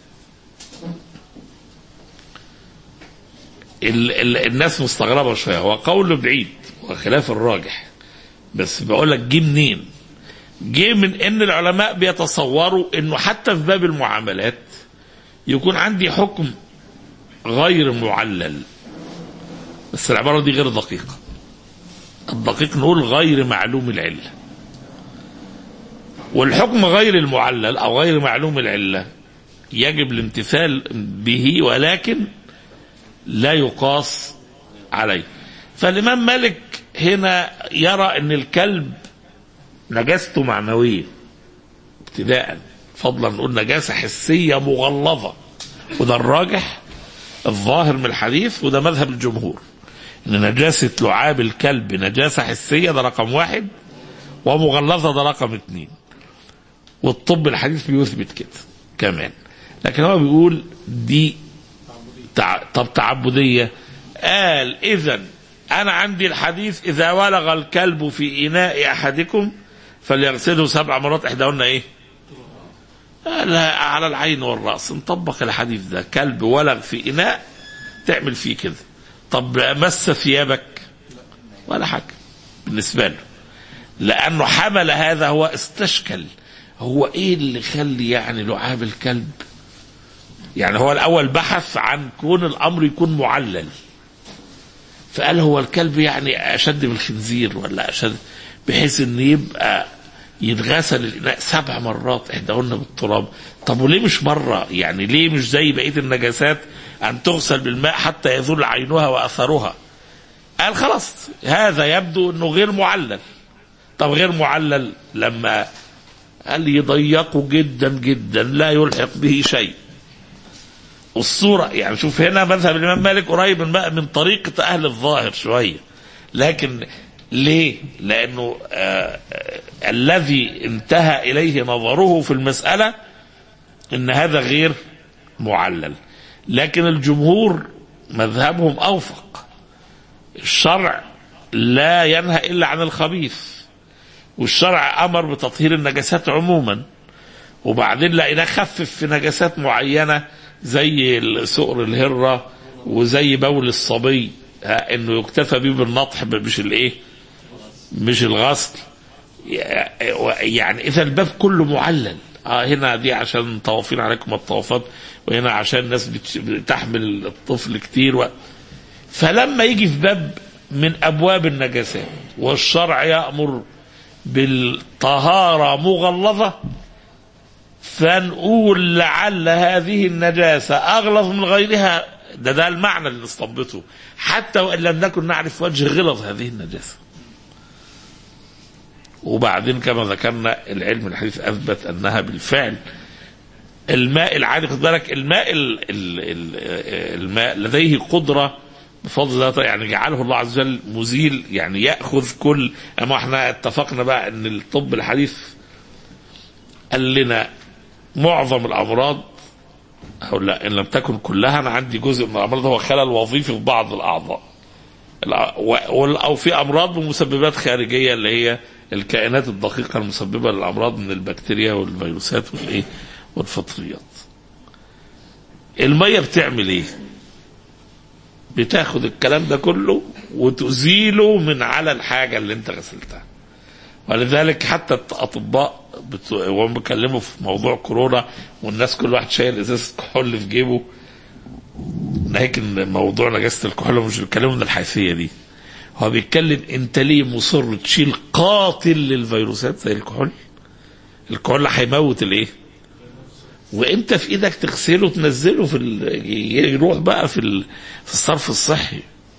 ال- ال- الناس مستغربة شوية هو قول بعيد وخلاف الراجح بس بقول لك جه منين جه من ان العلماء بيتصوروا انه حتى في باب المعاملات يكون عندي حكم غير معلل بس العبارة دي غير دقيقة الدقيق نقول غير معلوم العلة والحكم غير المعلل او غير معلوم العله يجب الامتثال به ولكن لا يقاس عليه فالامام مالك هنا يرى ان الكلب نجاسته معنويه ابتداء فضلا نقول نجاسه حسيه مغلظه وده الراجح الظاهر من الحديث وده مذهب الجمهور ان نجاسه لعاب الكلب نجاسه حسيه ده رقم واحد ومغلظه ده رقم اثنين والطب الحديث بيثبت كده كمان لكن هو بيقول دي تع... طب تعبديه قال اذا انا عندي الحديث اذا ولغ الكلب في اناء احدكم فليغسله سبع مرات احداهن ايه؟ لا على العين والراس نطبق الحديث ده كلب ولغ في اناء تعمل فيه كده طب مس ثيابك ولا حاجه بالنسبه له لانه حمل هذا هو استشكل هو ايه اللي يخلي يعني لعاب الكلب يعني هو الاول بحث عن كون الامر يكون معلل فقال هو الكلب يعني اشد من الخنزير ولا اشد بحيث ان يبقى يتغسل الاناء سبع مرات احداهن بالتراب طب وليه مش مره يعني ليه مش زي بقيه النجاسات ان تغسل بالماء حتى يزول عينها واثرها قال خلاص هذا يبدو انه غير معلل طب غير معلل لما قال يضيقه جدا جدا لا يلحق به شيء الصورة يعني شوف هنا مذهب الإمام مالك قريب من من طريقة أهل الظاهر شوية لكن ليه؟ لأنه آه آه الذي انتهى إليه نظره في المسألة إن هذا غير معلل لكن الجمهور مذهبهم أوفق الشرع لا ينهى إلا عن الخبيث والشرع أمر بتطهير النجاسات عموما وبعدين لقيناه خفف في نجاسات معينة زي سؤر الهرة وزي بول الصبي انه يكتفى بيه بالنطح مش الايه مش الغسل يعني اذا الباب كله معلل اه هنا دي عشان طوافين عليكم الطوافات وهنا عشان الناس بتحمل الطفل كتير و... فلما يجي في باب من ابواب النجاسات والشرع يامر بالطهاره مغلظه فنقول لعل هذه النجاسة أغلظ من غيرها ده ده المعنى اللي نستنبطه حتى وإن لم نكن نعرف وجه غلظ هذه النجاسة وبعدين كما ذكرنا العلم الحديث أثبت أنها بالفعل الماء العادي خد بالك الماء ال ال ال الماء لديه قدرة بفضل الله يعني جعله الله عز وجل مزيل يعني يأخذ كل أما احنا اتفقنا بقى أن الطب الحديث قال لنا معظم الامراض او لا ان لم تكن كلها انا عندي جزء من الامراض هو خلل وظيفي في بعض الاعضاء او في امراض بمسببات خارجيه اللي هي الكائنات الدقيقه المسببه للامراض من البكتيريا والفيروسات والايه والفطريات الميه بتعمل ايه بتاخد الكلام ده كله وتزيله من على الحاجه اللي انت غسلتها ولذلك حتى الاطباء بت... وهم بيتكلموا في موضوع كورونا والناس كل واحد شايل ازازه كحول في جيبه لكن موضوع نجاسه الكحول مش بيتكلموا من الحيثيه دي هو بيتكلم انت ليه مصر تشيل قاتل للفيروسات زي الكحول الكحول هيموت الايه وانت في ايدك تغسله وتنزله في ال... يروح بقى في ال... في الصرف الصحي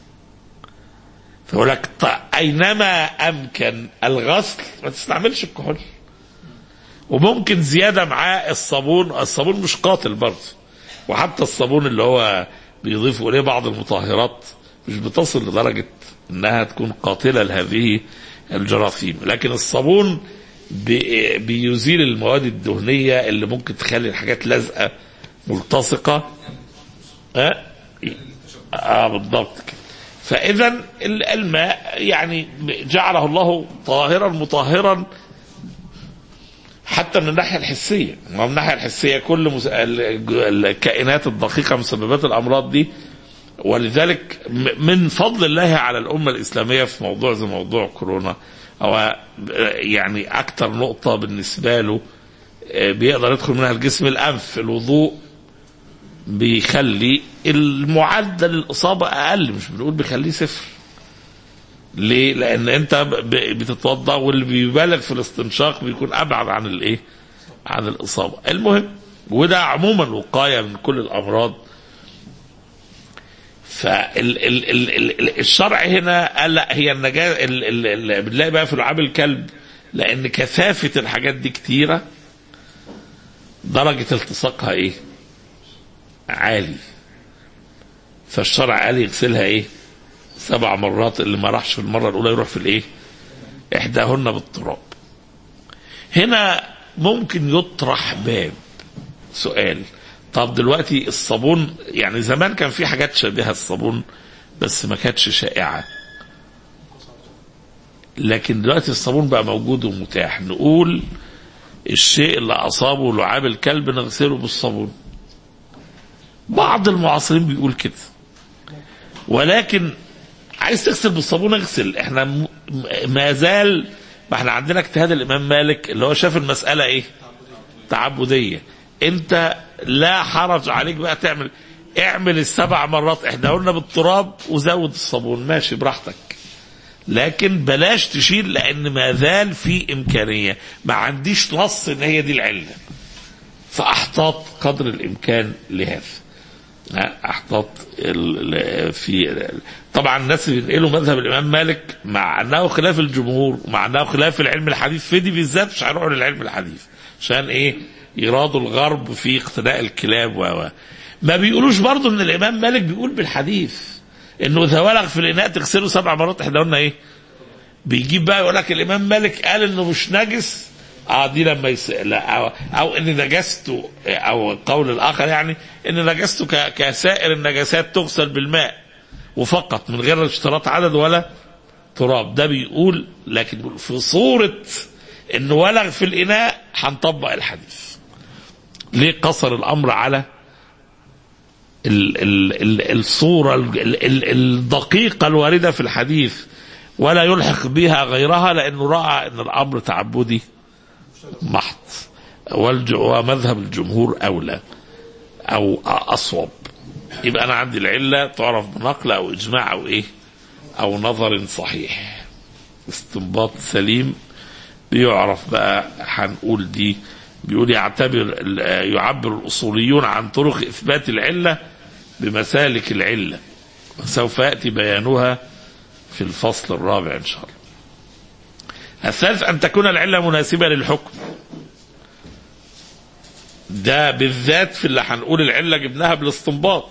فيقول لك اينما امكن الغسل ما تستعملش الكحول وممكن زياده معاه الصابون الصابون مش قاتل برضه وحتى الصابون اللي هو بيضيفوا اليه بعض المطهرات مش بتصل لدرجه انها تكون قاتله لهذه الجراثيم لكن الصابون بي بيزيل المواد الدهنيه اللي ممكن تخلي الحاجات لازقه ملتصقه اه, آه بالضبط كده فاذا الماء يعني جعله الله طاهرا مطهرا حتى من الناحيه الحسيه من الناحيه الحسيه كل مس... الكائنات الدقيقه مسببات الامراض دي ولذلك من فضل الله على الامه الاسلاميه في موضوع زي موضوع كورونا او يعني اكثر نقطه بالنسبه له بيقدر يدخل منها الجسم الانف الوضوء بيخلي المعدل الاصابه اقل مش بنقول بيخليه صفر ليه؟ لان انت ب- بتتوضا واللي بيبالغ في الاستنشاق بيكون ابعد عن الايه؟ عن الاصابه. المهم وده عموما وقايه من كل الامراض. فالشرع هنا قال لا هي النجاه ال- ال- ال- بنلاقي بقى في لعاب الكلب لان كثافه الحاجات دي كتيره درجه التصاقها ايه؟ عالي. فالشرع قال يغسلها ايه؟ سبع مرات اللي ما راحش في المره الاولى يروح في الايه؟ احداهن بالتراب. هنا ممكن يطرح باب سؤال طب دلوقتي الصابون يعني زمان كان في حاجات شبيهه الصابون بس ما كانتش شائعه. لكن دلوقتي الصابون بقى موجود ومتاح نقول الشيء اللي اصابه لعاب الكلب نغسله بالصابون. بعض المعاصرين بيقول كده. ولكن عايز تغسل بالصابون اغسل احنا م- م- ما زال ما احنا عندنا اجتهاد الامام مالك اللي هو شاف المساله ايه تعبديه انت لا حرج عليك بقى تعمل اعمل السبع مرات احداهن بالتراب وزود الصابون ماشي براحتك لكن بلاش تشيل لان ما زال في امكانيه ما عنديش نص ان هي دي العله فاحتاط قدر الامكان لهذا احتاط ال- ال- في طبعا الناس اللي بينقلوا مذهب الامام مالك مع انه خلاف الجمهور ومع انه خلاف العلم الحديث في دي بالذات مش هيروحوا للعلم الحديث عشان ايه يرادوا الغرب في اقتناء الكلاب و و- ما بيقولوش برضه ان الامام مالك بيقول بالحديث انه اذا ولغ في الاناء تغسله سبع مرات احنا قلنا ايه بيجيب بقى يقول لك الامام مالك قال انه مش نجس اه دي لما يس... لا او, أو ان نجاسته او القول الاخر يعني ان نجاسته ك... كسائر النجاسات تغسل بالماء وفقط من غير اشتراط عدد ولا تراب ده بيقول لكن بيقول في صورة انه ولغ في الاناء هنطبق الحديث ليه قصر الامر على ال ال ال الصورة ال ال الدقيقة الواردة في الحديث ولا يلحق بها غيرها لأنه رأى أن الأمر تعبدي محض والج- ومذهب الجمهور أولى أو أصوب يبقى أنا عندي العلة تعرف بنقل أو إجماع أو إيه أو نظر صحيح استنباط سليم بيعرف بقى هنقول دي بيقول يعتبر يعبر الأصوليون عن طرق إثبات العلة بمسالك العلة وسوف يأتي بيانها في الفصل الرابع إن شاء الله الثالث أن تكون العلة مناسبة للحكم ده بالذات في اللي هنقول العلة جبناها بالاستنباط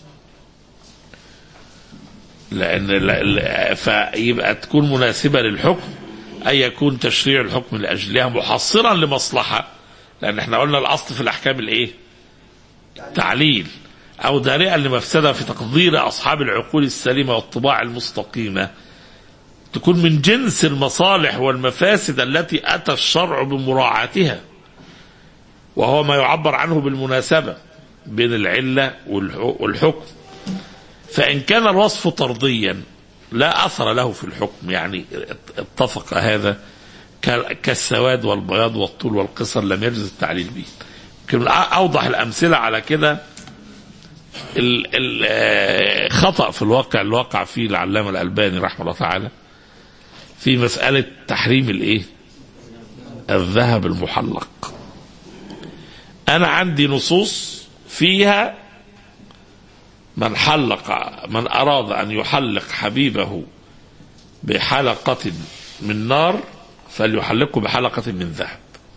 لأن ال- ال- فيبقى تكون مناسبة للحكم أن يكون تشريع الحكم لأجلها محصرا لمصلحة لأن احنا قلنا الأصل في الأحكام الإيه؟ تعليل أو دارئا لمفسدة في تقدير أصحاب العقول السليمة والطباع المستقيمة تكون من جنس المصالح والمفاسد التي أتى الشرع بمراعاتها وهو ما يعبر عنه بالمناسبة بين العلة والح- والحكم فإن كان الوصف طرديا لا أثر له في الحكم يعني اتفق هذا ك- كالسواد والبياض والطول والقصر لم يجوز التعليل به يمكن أوضح الأمثلة على كده ال- ال- آه، خطأ في الواقع اللي وقع فيه العلامة الألباني رحمه الله تعالى في مسألة تحريم الإيه؟ الذهب المحلق أنا عندي نصوص فيها من حلق من أراد أن يحلق حبيبه بحلقة من نار فليحلقه بحلقة من ذهب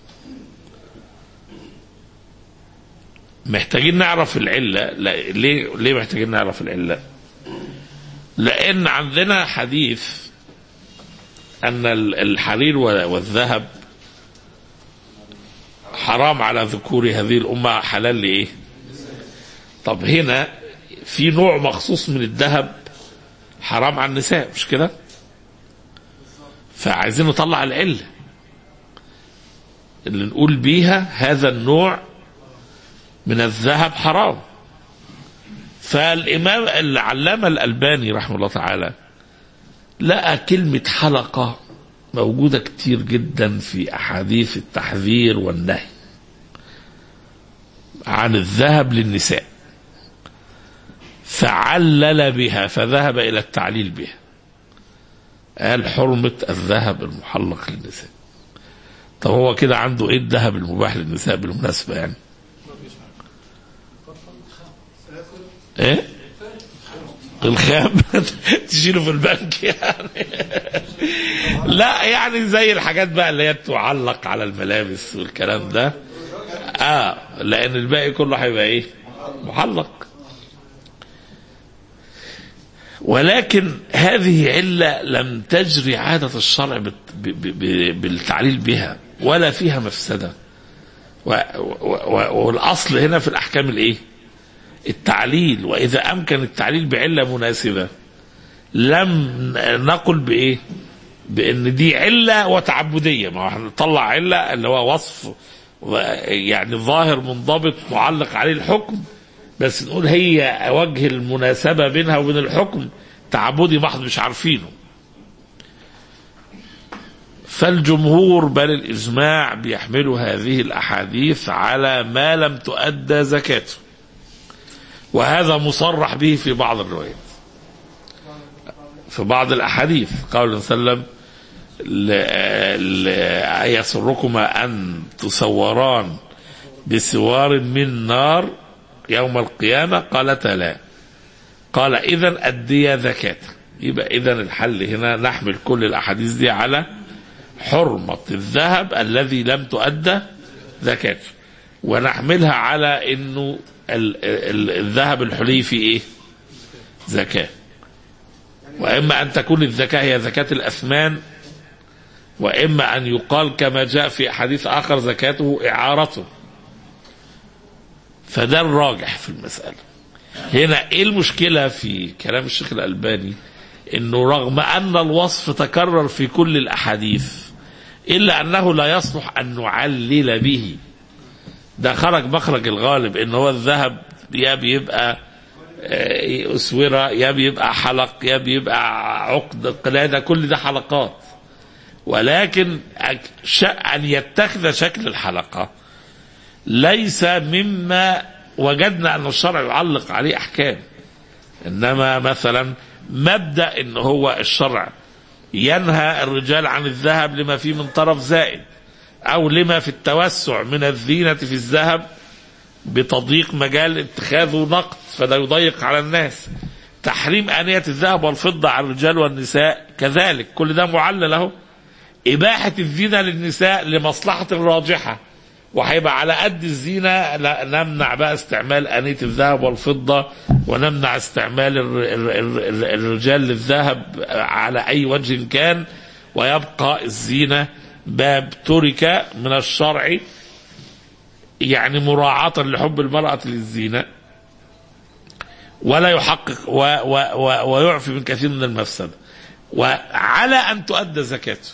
محتاجين نعرف العلة لا ليه ليه محتاجين نعرف العلة لأن عندنا حديث أن ال- الحرير و- والذهب حرام على ذكور هذه الأمة حلال لإيه طب هنا في نوع مخصوص من الذهب حرام على النساء مش كده فعايزين نطلع العلة اللي نقول بيها هذا النوع من الذهب حرام فالإمام العلامة الألباني رحمه الله تعالى لقى كلمة حلقة موجودة كتير جدا في أحاديث التحذير والنهي عن الذهب للنساء فعلل بها فذهب إلى التعليل بها قال حرمة الذهب المحلق للنساء طب هو كده عنده ايه الذهب المباح للنساء بالمناسبة يعني ايه الخام تشيله في البنك يعني لا يعني زي الحاجات بقى اللي هي تعلق على الملابس والكلام ده اه لان الباقي كله هيبقى ايه محلق ولكن هذه علة لم تجري عادة الشرع بت- ب- ب- بالتعليل بها ولا فيها مفسدة و- و- و- والأصل هنا في الأحكام الإيه التعليل وإذا أمكن التعليل بعلة مناسبة لم نقل بإيه بأن دي علة وتعبدية ما هو احنا نطلع علة اللي هو وصف و- يعني ظاهر منضبط معلق عليه الحكم بس نقول هي وجه المناسبة بينها وبين الحكم تعبدي محض مش عارفينه فالجمهور بل الإجماع بيحملوا هذه الأحاديث على ما لم تؤدى زكاته وهذا مصرح به في بعض الروايات في بعض الأحاديث قال صلى الله عليه وسلم ل- ل- يسركما أن تصوران بسوار من نار يوم القيامة قالتا لا قال إذا أدي زكاة يبقى إذا الحل هنا نحمل كل الأحاديث دي على حرمة الذهب الذي لم تؤدى زكاته ونحملها على إنه ال- ال- الذهب الحلي فيه إيه زكاة وإما أن تكون الزكاة هي زكاة الأثمان وإما أن يقال كما جاء في حديث آخر زكاته إعارته فده الراجح في المسألة هنا ايه المشكلة في كلام الشيخ الألباني انه رغم ان الوصف تكرر في كل الاحاديث الا انه لا يصلح ان نعلل به ده خرج مخرج الغالب ان هو الذهب يا بيبقى آه، اسوره يا بيبقى حلق يا بيبقى عقد قلاده كل ده حلقات ولكن أك- ش- ان يتخذ شكل الحلقه ليس مما وجدنا ان الشرع يعلق عليه احكام انما مثلا مبدا ان هو الشرع ينهى الرجال عن الذهب لما فيه من طرف زائد او لما في التوسع من الزينه في الذهب بتضييق مجال اتخاذه نقد فلا يضيق على الناس تحريم آنية الذهب والفضة على الرجال والنساء كذلك كل ده معلل اهو إباحة الزينة للنساء لمصلحة راجحة وهيبقى على قد الزينة لا نمنع بقى استعمال آنية الذهب والفضة ونمنع استعمال الر- الر- الر- الرجال للذهب على أي وجه كان ويبقى الزينة باب ترك من الشرع يعني مراعاة لحب المرأة للزينة ولا يحقق و و و ويعفي من كثير من المفسدة وعلى أن تؤدى زكاته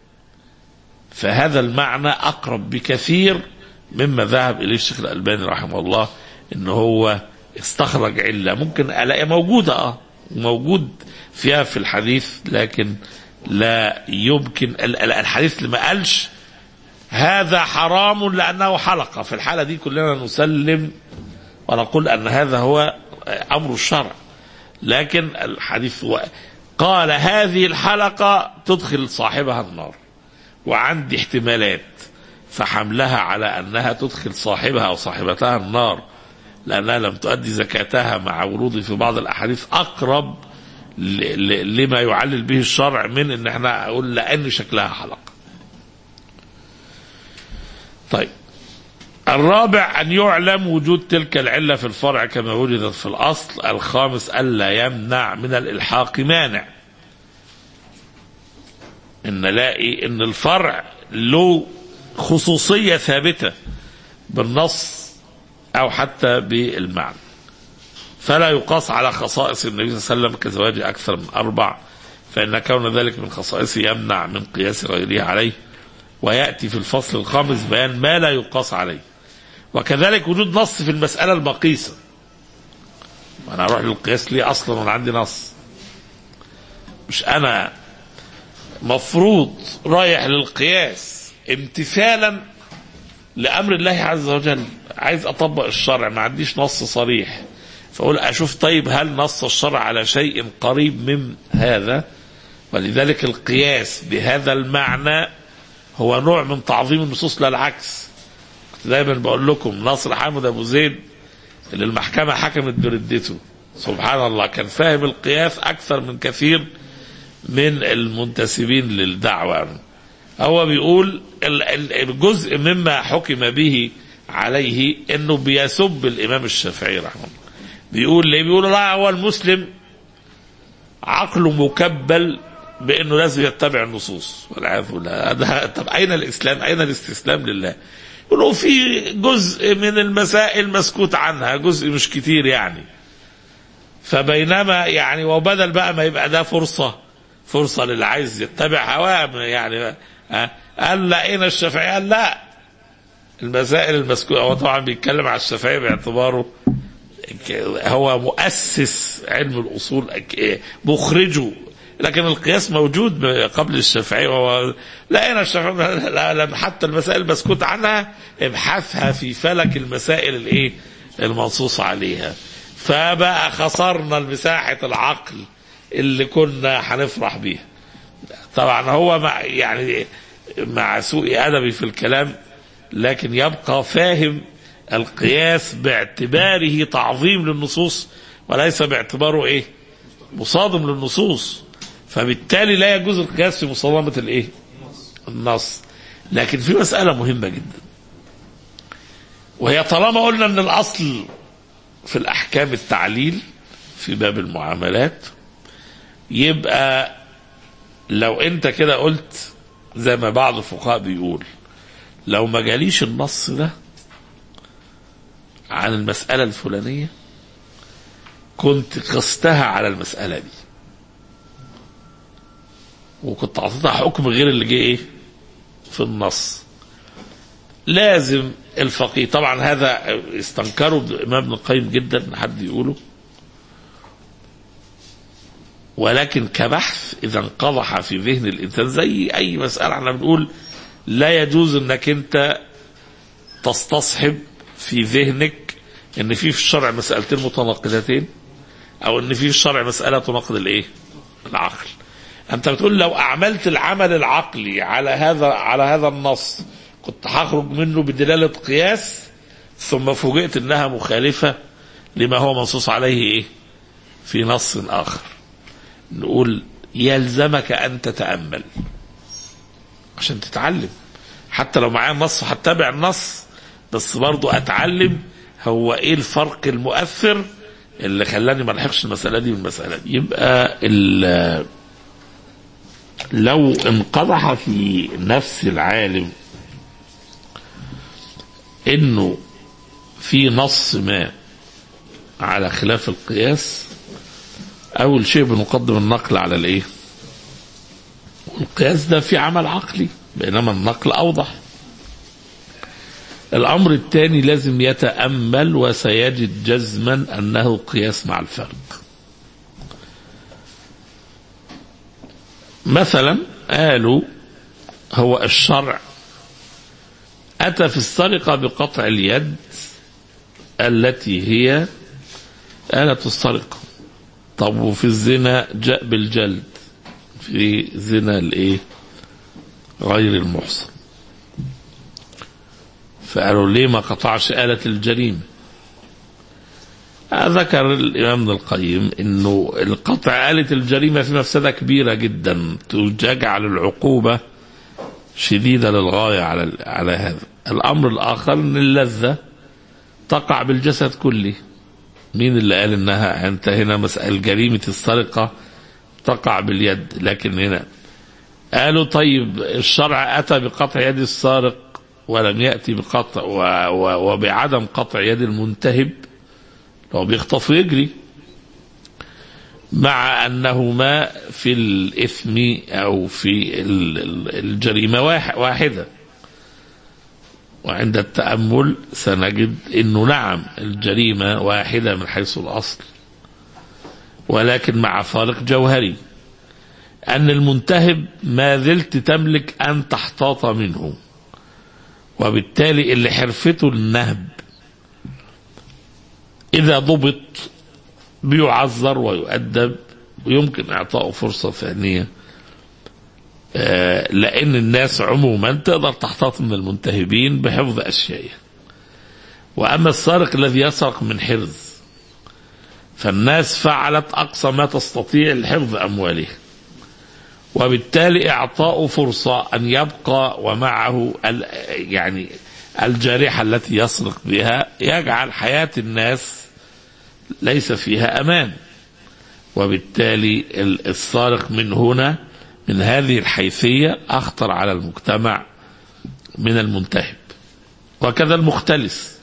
فهذا المعنى أقرب بكثير مما ذهب إليه الشيخ الألباني رحمه الله إن هو استخرج علة ممكن ألاقي موجودة آه موجود فيها في الحديث لكن لا يمكن ال- ال- الحديث اللي ما قالش هذا حرام لأنه حلقة في الحالة دي كلنا نسلم ونقول أن هذا هو أمر الشرع لكن الحديث هو قال هذه الحلقة تدخل صاحبها النار وعندي احتمالات فحملها على أنها تدخل صاحبها أو صاحبتها النار لأنها لم تؤدي زكاتها مع ورود في بعض الأحاديث أقرب ل- ل- لما يعلل به الشرع من ان احنا اقول لان شكلها حلقه. طيب الرابع أن يعلم وجود تلك العلة في الفرع كما وجدت في الأصل الخامس ألا يمنع من الإلحاق مانع إن نلاقي إن الفرع له خصوصية ثابتة بالنص أو حتى بالمعنى فلا يقاس على خصائص النبي صلى الله عليه وسلم كزواج أكثر من أربع فإن كون ذلك من خصائصه يمنع من قياس غيره عليه ويأتي في الفصل الخامس بيان ما لا يقاس عليه وكذلك وجود نص في المسألة المقيسة أنا أروح للقياس ليه أصلا وأنا عندي نص مش أنا مفروض رايح للقياس امتثالا لأمر الله عز وجل عايز أطبق الشرع ما عنديش نص صريح فأقول أشوف طيب هل نص الشرع على شيء قريب من هذا ولذلك القياس بهذا المعنى هو نوع من تعظيم النصوص لا العكس كنت دايما بقول لكم ناصر حامد ابو زيد اللي المحكمه حكمت بردته سبحان الله كان فاهم القياس اكثر من كثير من المنتسبين للدعوه هو بيقول ال- ال- الجزء مما حكم به عليه انه بيسب الامام الشافعي رحمه الله بيقول ليه بيقول لا هو المسلم عقله مكبل بانه لازم يتبع النصوص والعياذ بالله ده- طب اين الاسلام اين الاستسلام لله يقولوا في جزء من المسائل مسكوت عنها جزء مش كتير يعني فبينما يعني وبدل بقى ما يبقى ده فرصة فرصة للي عايز يتبع هواه يعني ها، قال لا اين الشافعي قال لا المسائل المسكوتة هو طبعا بيتكلم على الشافعي باعتباره هو مؤسس علم الاصول مخرجه لكن القياس موجود قبل الشافعي وهو لا هنا الشافعي لا لا حتى المسائل المسكوت عنها ابحثها في فلك المسائل الايه المنصوص عليها فبقى خسرنا مساحه العقل اللي كنا هنفرح بيها طبعا هو مع يعني مع سوء ادبي في الكلام لكن يبقى فاهم القياس باعتباره تعظيم للنصوص وليس باعتباره ايه مصادم للنصوص فبالتالي لا يجوز القياس في مصادمة الايه النص لكن في مسألة مهمة جدا وهي طالما قلنا ان الاصل في الاحكام التعليل في باب المعاملات يبقى لو انت كده قلت زي ما بعض الفقهاء بيقول لو ما جاليش النص ده عن المسألة الفلانية كنت قستها على المسألة دي وكنت أعطيتها حكم غير اللي جه إيه في النص لازم الفقيه طبعا هذا استنكروا الإمام ابن القيم جدا إن حد يقوله ولكن كبحث إذا انقضح في ذهن الإنسان زي أي مسألة احنا بنقول لا يجوز إنك أنت تستصحب في ذهنك ان في في الشرع مسألتين متناقضتين او ان في في الشرع مسألة تناقض الايه العقل انت بتقول لو اعملت العمل العقلي على هذا على هذا النص كنت هخرج منه بدلالة قياس ثم فوجئت انها مخالفة لما هو منصوص عليه ايه في نص اخر نقول يلزمك ان تتأمل عشان تتعلم حتى لو معايا النص هتبع النص بس برضو اتعلم هو ايه الفرق المؤثر اللي خلاني ما الحقش المساله دي بالمساله دي يبقى ال- لو انقضح في نفس العالم انه في نص ما على خلاف القياس اول شيء بنقدم النقل على الايه والقياس ده في عمل عقلي بينما النقل اوضح الأمر الثاني لازم يتأمل وسيجد جزما أنه قياس مع الفرق مثلا قالوا هو الشرع أتى في السرقة بقطع اليد التي هي آلة السرقة طب وفي الزنا جاء بالجلد في زنا الايه غير المحصن فقالوا ليه ما قطعش آلة الجريمة ذكر الإمام ابن القيم أنه القطع آلة الجريمة في مفسدة كبيرة جدا تجعل العقوبة شديدة للغاية على على هذا الأمر الآخر أن اللذة تقع بالجسد كله مين اللي قال انها انت هنا مسألة جريمة السرقة تقع باليد لكن هنا قالوا طيب الشرع أتى بقطع يد السارق ولم يأتي بقطع و و وبعدم قطع يد المنتهب هو بيخطف ويجري مع أنهما في الإثم أو في ال- ال- الجريمة واح- واحدة وعند التأمل سنجد أنه نعم الجريمة واحدة من حيث الأصل ولكن مع فارق جوهري أن المنتهب ما زلت تملك أن تحتاط منه وبالتالي اللي حرفته النهب إذا ضبط بيعذر ويؤدب ويمكن إعطائه فرصة ثانية آه، لأن الناس عموما تقدر تحتاط من المنتهبين بحفظ أشيائه وأما السارق الذي يسرق من حرز فالناس فعلت أقصى ما تستطيع لحفظ أمواله وبالتالي إعطاء فرصة أن يبقى ومعه ال- يعني الجارحة التي يسرق بها يجعل حياة الناس ليس فيها أمان وبالتالي ال- السارق من هنا من هذه الحيثية أخطر على المجتمع من المنتهب وكذا المختلس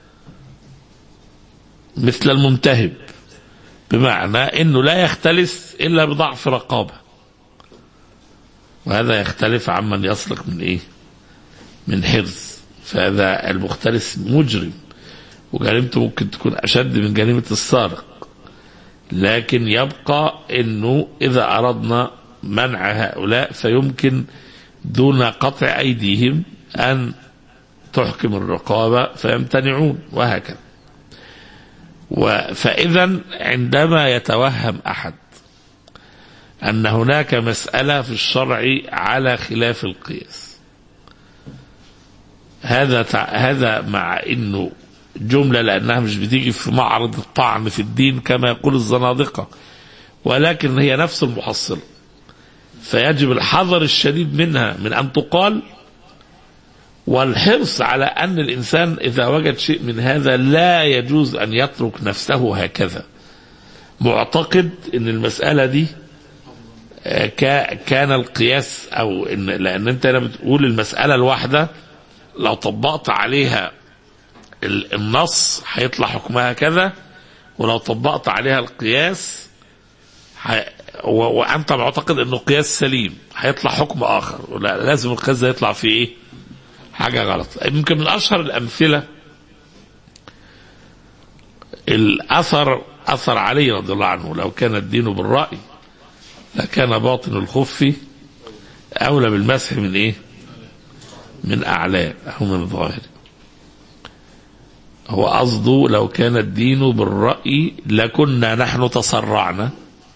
مثل المنتهب بمعنى انه لا يختلس الا بضعف رقابه وهذا يختلف عمن يسرق من ايه من حرز فهذا المختلس مجرم وجريمته ممكن تكون اشد من جريمه السارق لكن يبقى انه اذا اردنا منع هؤلاء فيمكن دون قطع ايديهم ان تحكم الرقابه فيمتنعون وهكذا و- فإذا عندما يتوهم أحد أن هناك مسألة في الشرع على خلاف القياس هذا تع- هذا مع انه جمله لانها مش بتيجي في معرض الطعن في الدين كما يقول الزنادقه ولكن هي نفس المحصله فيجب الحذر الشديد منها من ان تقال والحرص على ان الانسان اذا وجد شيء من هذا لا يجوز ان يترك نفسه هكذا معتقد ان المساله دي آه، كا- كان القياس او ان لان انت هنا بتقول المساله الواحده لو طبقت عليها ال- النص هيطلع حكمها كذا ولو طبقت عليها القياس ح- و- وانت معتقد انه قياس سليم هيطلع حكم اخر لا لازم القياس ده يطلع فيه ايه حاجه غلط يمكن من اشهر الامثله الاثر اثر علي رضي الله عنه لو كان الدين بالراي لكان باطن الخف اولى بالمسح من ايه من اعلاه او من ظاهره هو قصده لو كان الدين بالرأي لكنا نحن تسرعنا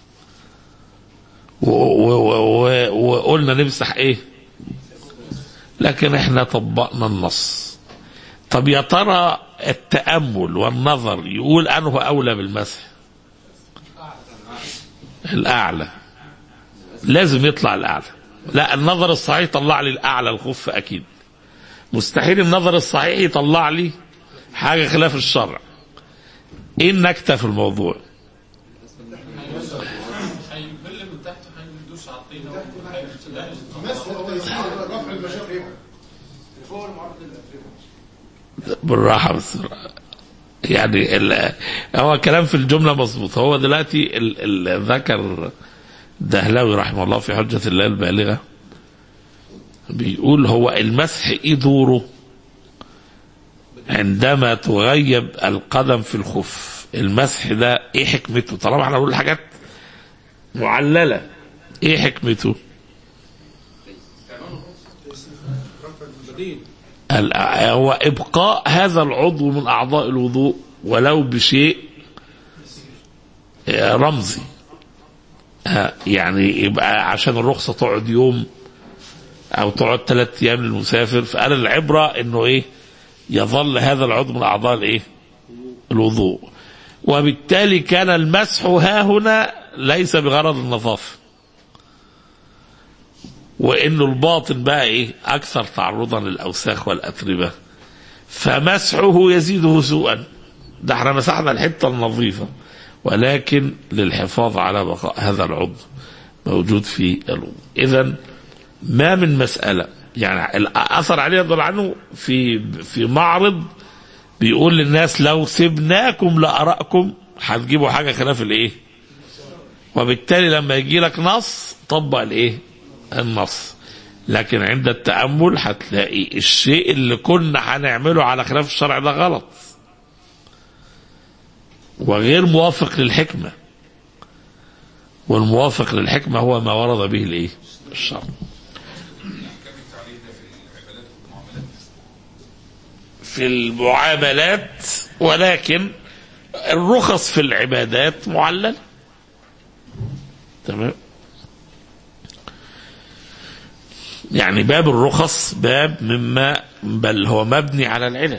و- و- و- وقلنا نمسح ايه لكن احنا طبقنا النص طب يا ترى التأمل والنظر يقول أنه أولى بالمسح الأعلى لازم يطلع الأعلى لا النظر الصحيح طلع لي الأعلى الخف أكيد مستحيل النظر الصحيح يطلع لي حاجة خلاف الشرع ايه النكتة في الموضوع هيبل من تحت هيدوس على الطينه رفع المشاقي فوق المعرض الافريقي بالراحة بس يعني ال- هو كلام في الجملة مظبوط هو دلوقتي ال- ال- ذكر دهلاوي رحمه الله في حجة الله البالغة بيقول هو المسح ايه دوره عندما تغيب القدم في الخف المسح ده ايه حكمته طالما احنا بنقول حاجات معللة ايه حكمته ال- هو ابقاء هذا العضو من اعضاء الوضوء ولو بشيء آه، رمزي آه، يعني يبقى عشان الرخصه تقعد يوم او تقعد ثلاث ايام للمسافر فقال العبره انه ايه يظل هذا العضو من اعضاء الايه الوضوء وبالتالي كان المسح ها هنا ليس بغرض النظافه وانه الباطن بقى ايه اكثر تعرضا للاوساخ والاتربه فمسحه يزيده سوءا ده احنا مسحنا الحته النظيفه ولكن للحفاظ على بقاء هذا العضو موجود في الوضوء اذا ما من مساله يعني الاثر عليه رضي الله عنه في في معرض بيقول للناس لو سبناكم لارائكم هتجيبوا حاجه خلاف الايه وبالتالي لما يجي لك نص طبق الايه النص لكن عند التأمل هتلاقي الشيء اللي كنا هنعمله على خلاف الشرع ده غلط وغير موافق للحكمة والموافق للحكمة هو ما ورد به الايه الشرع في المعاملات ولكن الرخص في العبادات معللة تمام يعني باب الرخص باب مما بل هو مبني على العلل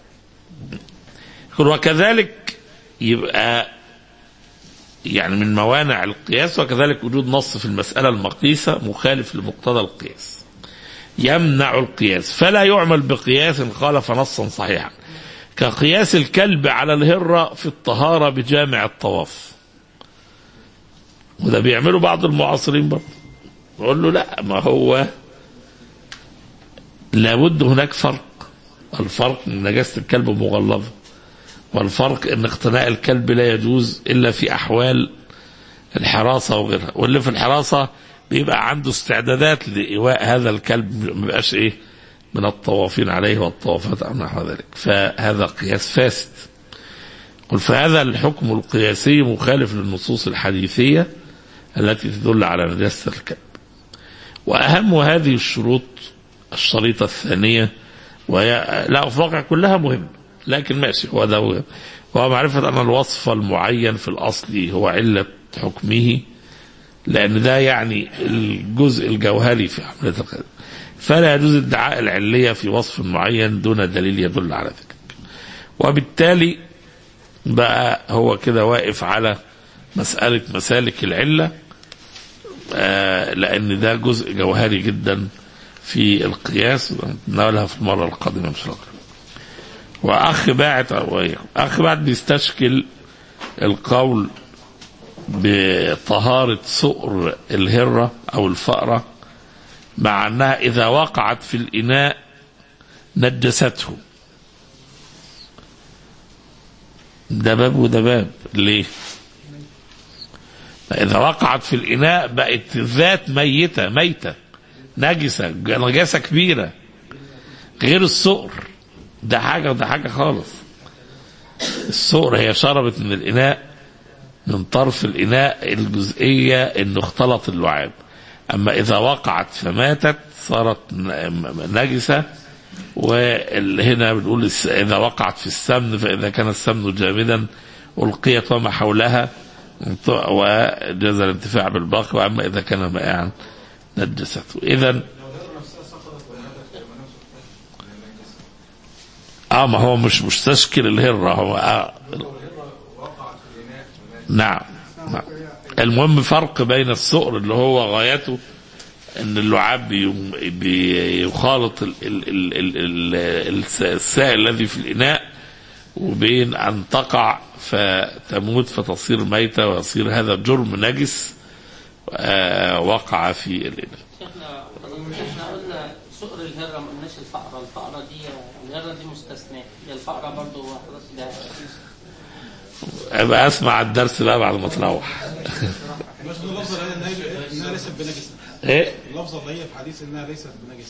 يقول وكذلك يبقى يعني من موانع القياس وكذلك وجود نص في المسألة المقيسة مخالف لمقتضى القياس يمنع القياس فلا يعمل بقياس خالف نصا صحيحا كقياس الكلب على الهرة في الطهارة بجامع الطواف وده بيعمله بعض المعاصرين برضه يقول له لا ما هو لابد هناك فرق الفرق ان نجاسة الكلب مغلظة والفرق ان اقتناء الكلب لا يجوز الا في احوال الحراسة وغيرها واللي في الحراسة بيبقى عنده استعدادات لإيواء هذا الكلب ما بيبقاش ايه من الطوافين عليه والطوافات او نحو ذلك فهذا قياس فاسد قل فهذا الحكم القياسي مخالف للنصوص الحديثية التي تدل على نجاسة الكلب وأهم هذه الشروط الشريطة الثانية وهي لا في الواقع كلها مهمة لكن ماشي هو ده هو وهو معرفة أن الوصف المعين في الأصل هو علة حكمه لأن ده يعني الجزء الجوهري في عملية القياس فلا يجوز ادعاء العلية في وصف معين دون دليل يدل على ذلك وبالتالي بقى هو كده واقف على مسألة مسالك العلة آه لأن ده جزء جوهري جدا في القياس نقولها في المرة القادمة إن شاء الله وأخ باعت أخ باعت بيستشكل القول بطهارة سؤر الهرة أو الفأرة مع أنها إذا وقعت في الإناء نجسته ده باب وده باب ليه إذا وقعت في الإناء بقت ذات ميتة ميتة نجسة نجاسة كبيرة غير السؤر ده حاجة وده حاجة خالص السؤر هي شربت من الإناء من طرف الإناء الجزئية إنه اختلط اللعاب أما إذا وقعت فماتت صارت نجسة وهنا بنقول إذا وقعت في السمن فإذا كان السمن جامدا ألقيت وما حولها وجاز الانتفاع بالباقي وأما إذا كان مائعا نجسته إذا اه ما هو مش مستشكل الهرة هو آه نعم نعم المهم فرق بين السؤر اللي هو غايته ان اللعاب بيخالط ال ال ال ال ال السائل الذي في الاناء وبين ان تقع فتموت فتصير ميتة ويصير هذا جرم نجس آه وقع في الاناء احنا احنا قلنا سؤر الهرة ما قلناش الفقرة الفقرة دي الهرة دي مستثناء هي الفقرة برضو خلاص ده ابقى اسمع الدرس بقى بعد ما تروح بس اللفظة اللي هي إنها- انها ليست بنجسة ايه اللفظة اللي هي في حديث انها ليست بنجسة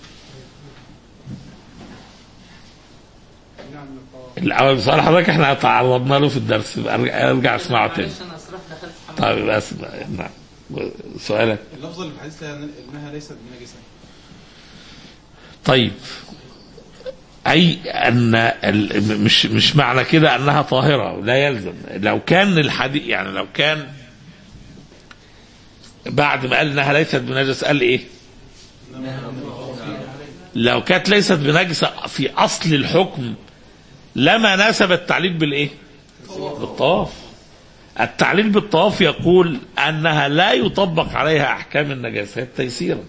الاول سؤال حضرتك احنا تعرضنا له في الدرس يبقى ارجع ارجع اسمعه تاني معلش انا صراحة دخلت في حمام. طيب يبقى اسمع نعم سؤالك اللفظة اللي في الحديث لها انها ليست بنجسة طيب اي ان ال- مش مش معنى كده انها طاهره لا يلزم لو كان الحديث يعني لو كان بعد ما قال انها ليست بنجس قال ايه لو كانت ليست بنجسه في اصل الحكم لما ناسب التعليل بالايه بالطواف التعليل بالطواف يقول انها لا يطبق عليها احكام النجاسات تيسيرا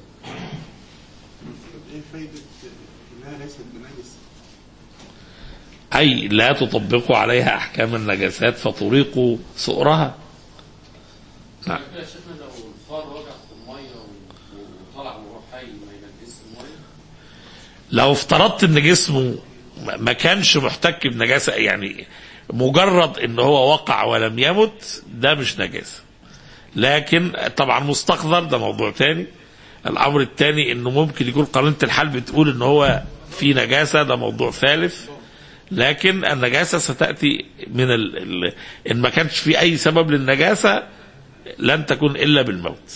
ايه فايدة انها ليست بنجسة أي لا تطبق عليها أحكام النجاسات فتريق سؤرها نعم كده شفنا لو الفار وقع في الميه وطلع وهو حي ما ينجسش الميه لو افترضت ان جسمه ما- ما كانش محتك بنجاسة يعني مجرد ان هو وقع ولم يمت ده مش نجاسة لكن طبعا مستقذر ده موضوع تاني الامر الثاني انه ممكن يكون قرينة الحال بتقول ان هو في نجاسة ده موضوع ثالث لكن النجاسة ستأتي من ال... ال... ان ما كانش في اي سبب للنجاسة لن تكون الا بالموت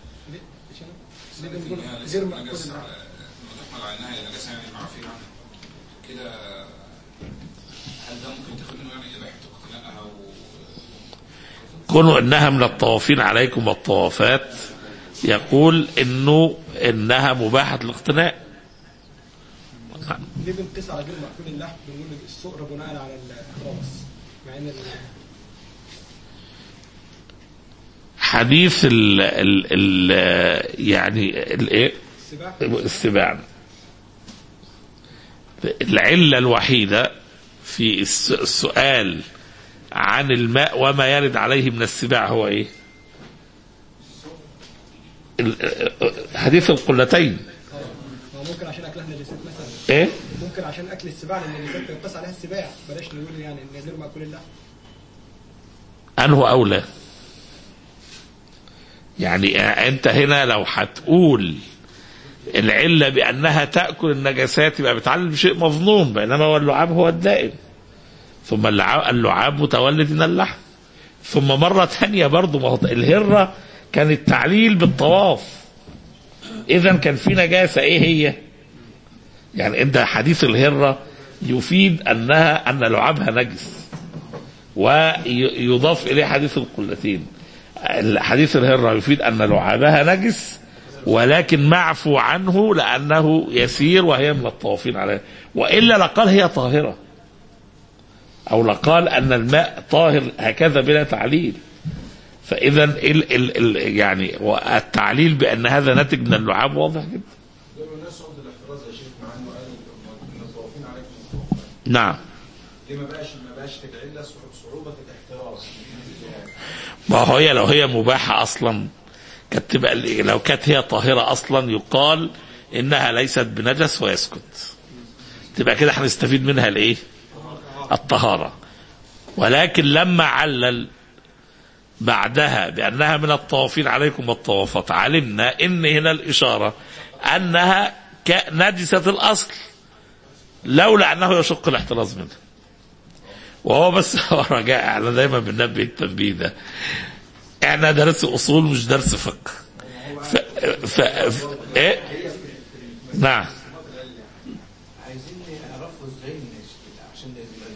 غير مأكول نحمل على انها نجاسه يعني معروفين عنها كده هل ده ممكن تاخد منه يعني اباحه اقتنائها و كونوا انها من الطوافين عليكم والطوافات يقول انه انها مباحة الاقتناء ليه بنقيس على غير مأكول اللحم بنقول السؤر بناء على الإحراز مع إن ال- حديث ال ال ال يعني الايه السباع السباع العلة الوحيدة في الس- السؤال عن الماء وما يرد عليه من السباع هو ايه ال- حديث القلتين ما هو ممكن عشان أكلها نجاسات مثلا ايه ممكن عشان أكل السباع لأن النجاسات بينقاس عليها السباع بلاش نقول يعني إن غير مأكول اللحم انه اولى يعني انت هنا لو هتقول العلة بأنها تأكل النجاسات يبقى بتعلم بشيء مظنون بينما هو اللعاب هو الدائم ثم اللعاب, اللعاب متولد من اللحم ثم مرة ثانية برضو ما هو الهرة كان التعليل بالطواف إذا كان في نجاسة إيه هي؟ يعني أنت حديث الهرة يفيد أنها أن لعابها نجس ويضاف إليه حديث القلتين حديث الهرة يفيد أن لعابها نجس ولكن معفو عنه لأنه يسير وهي من الطوافين عليه وإلا لقال هي طاهرة أو لقال أن الماء طاهر هكذا بلا تعليل فإذا ال ال ال يعني التعليل بأن هذا ناتج من اللعاب واضح جدا زي ما الناس صد الاحتراز يا شيخ مع انه قال ان الطوافين عليكم الطوافين نعم ليه ما بقاش ما بقاش العله صعوبه الاحتراز ما هو هي لو هي مباحة أصلا كانت تبقى لو كانت هي طاهرة أصلا يقال إنها ليست بنجس ويسكت تبقى كده هنستفيد منها الإيه؟ الطهارة ولكن لما علل بعدها بأنها من الطوافين عليكم الطوافات علمنا إن هنا الإشارة أنها نجسة الأصل لولا أنه يشق الاحتراز منها وهو بس هو رجاء احنا دايما بننبه التنبيه ده احنا درس اصول مش درس فقه ف... ف... ف... ايه نعم عايزين نعرفه ازاي عشان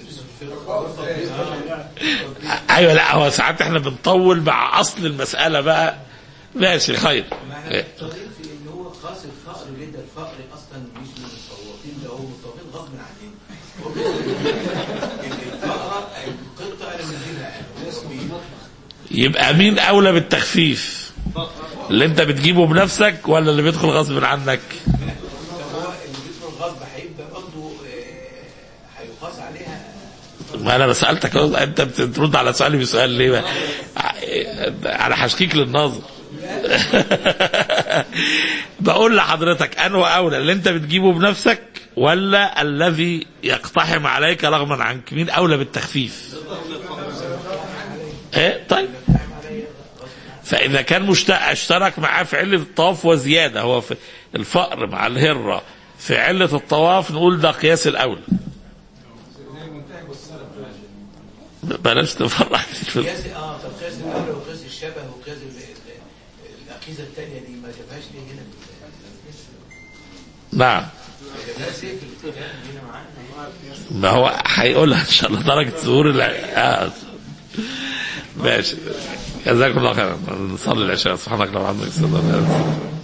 الفقه ايوه لا هو ساعات احنا بنطول مع اصل المساله بقى ماشي خير إيه؟ مضطرين في ان هو خاص الفقر جدا الفقر اصلا مش من المطوفين ده هو مطوفين غصب عنهم هو الفقره القطه انا منزلها يبقى مين اولى بالتخفيف اللي انت بتجيبه بنفسك ولا اللي بيدخل غصب عنك هو اللي بيدخل غصب هيبقى برضه آه، هيقاس عليها ما انا سالتك أهو، انت بترد على سؤالي بسؤال ليه بقى؟ انا هشكيك للناظر بقول لحضرتك انه اولى اللي انت بتجيبه بنفسك ولا الذي يقتحم عليك رغما عنك مين اولى بالتخفيف ايه طيب فاذا كان مشتاق اشترك معاه في عله الطواف وزياده هو في الفقر مع الهره في عله الطواف نقول ده قياس الاولى بلاش تفرح كتير في قياس اه طب قياس الاولى وقياس الشبه وقياس ال- ال- الاقيسه الثانيه دي ما جابهاش ليه هنا نعم ما جابهاش ليه في الكتاب هنا معانا ما هو هيقولها ان شاء الله درجه ظهور الع... آه. ماشي جزاكم الله خيرا نصلي العشاء سبحانك اللهم وبحمدك اشهد ان لا اله الا انت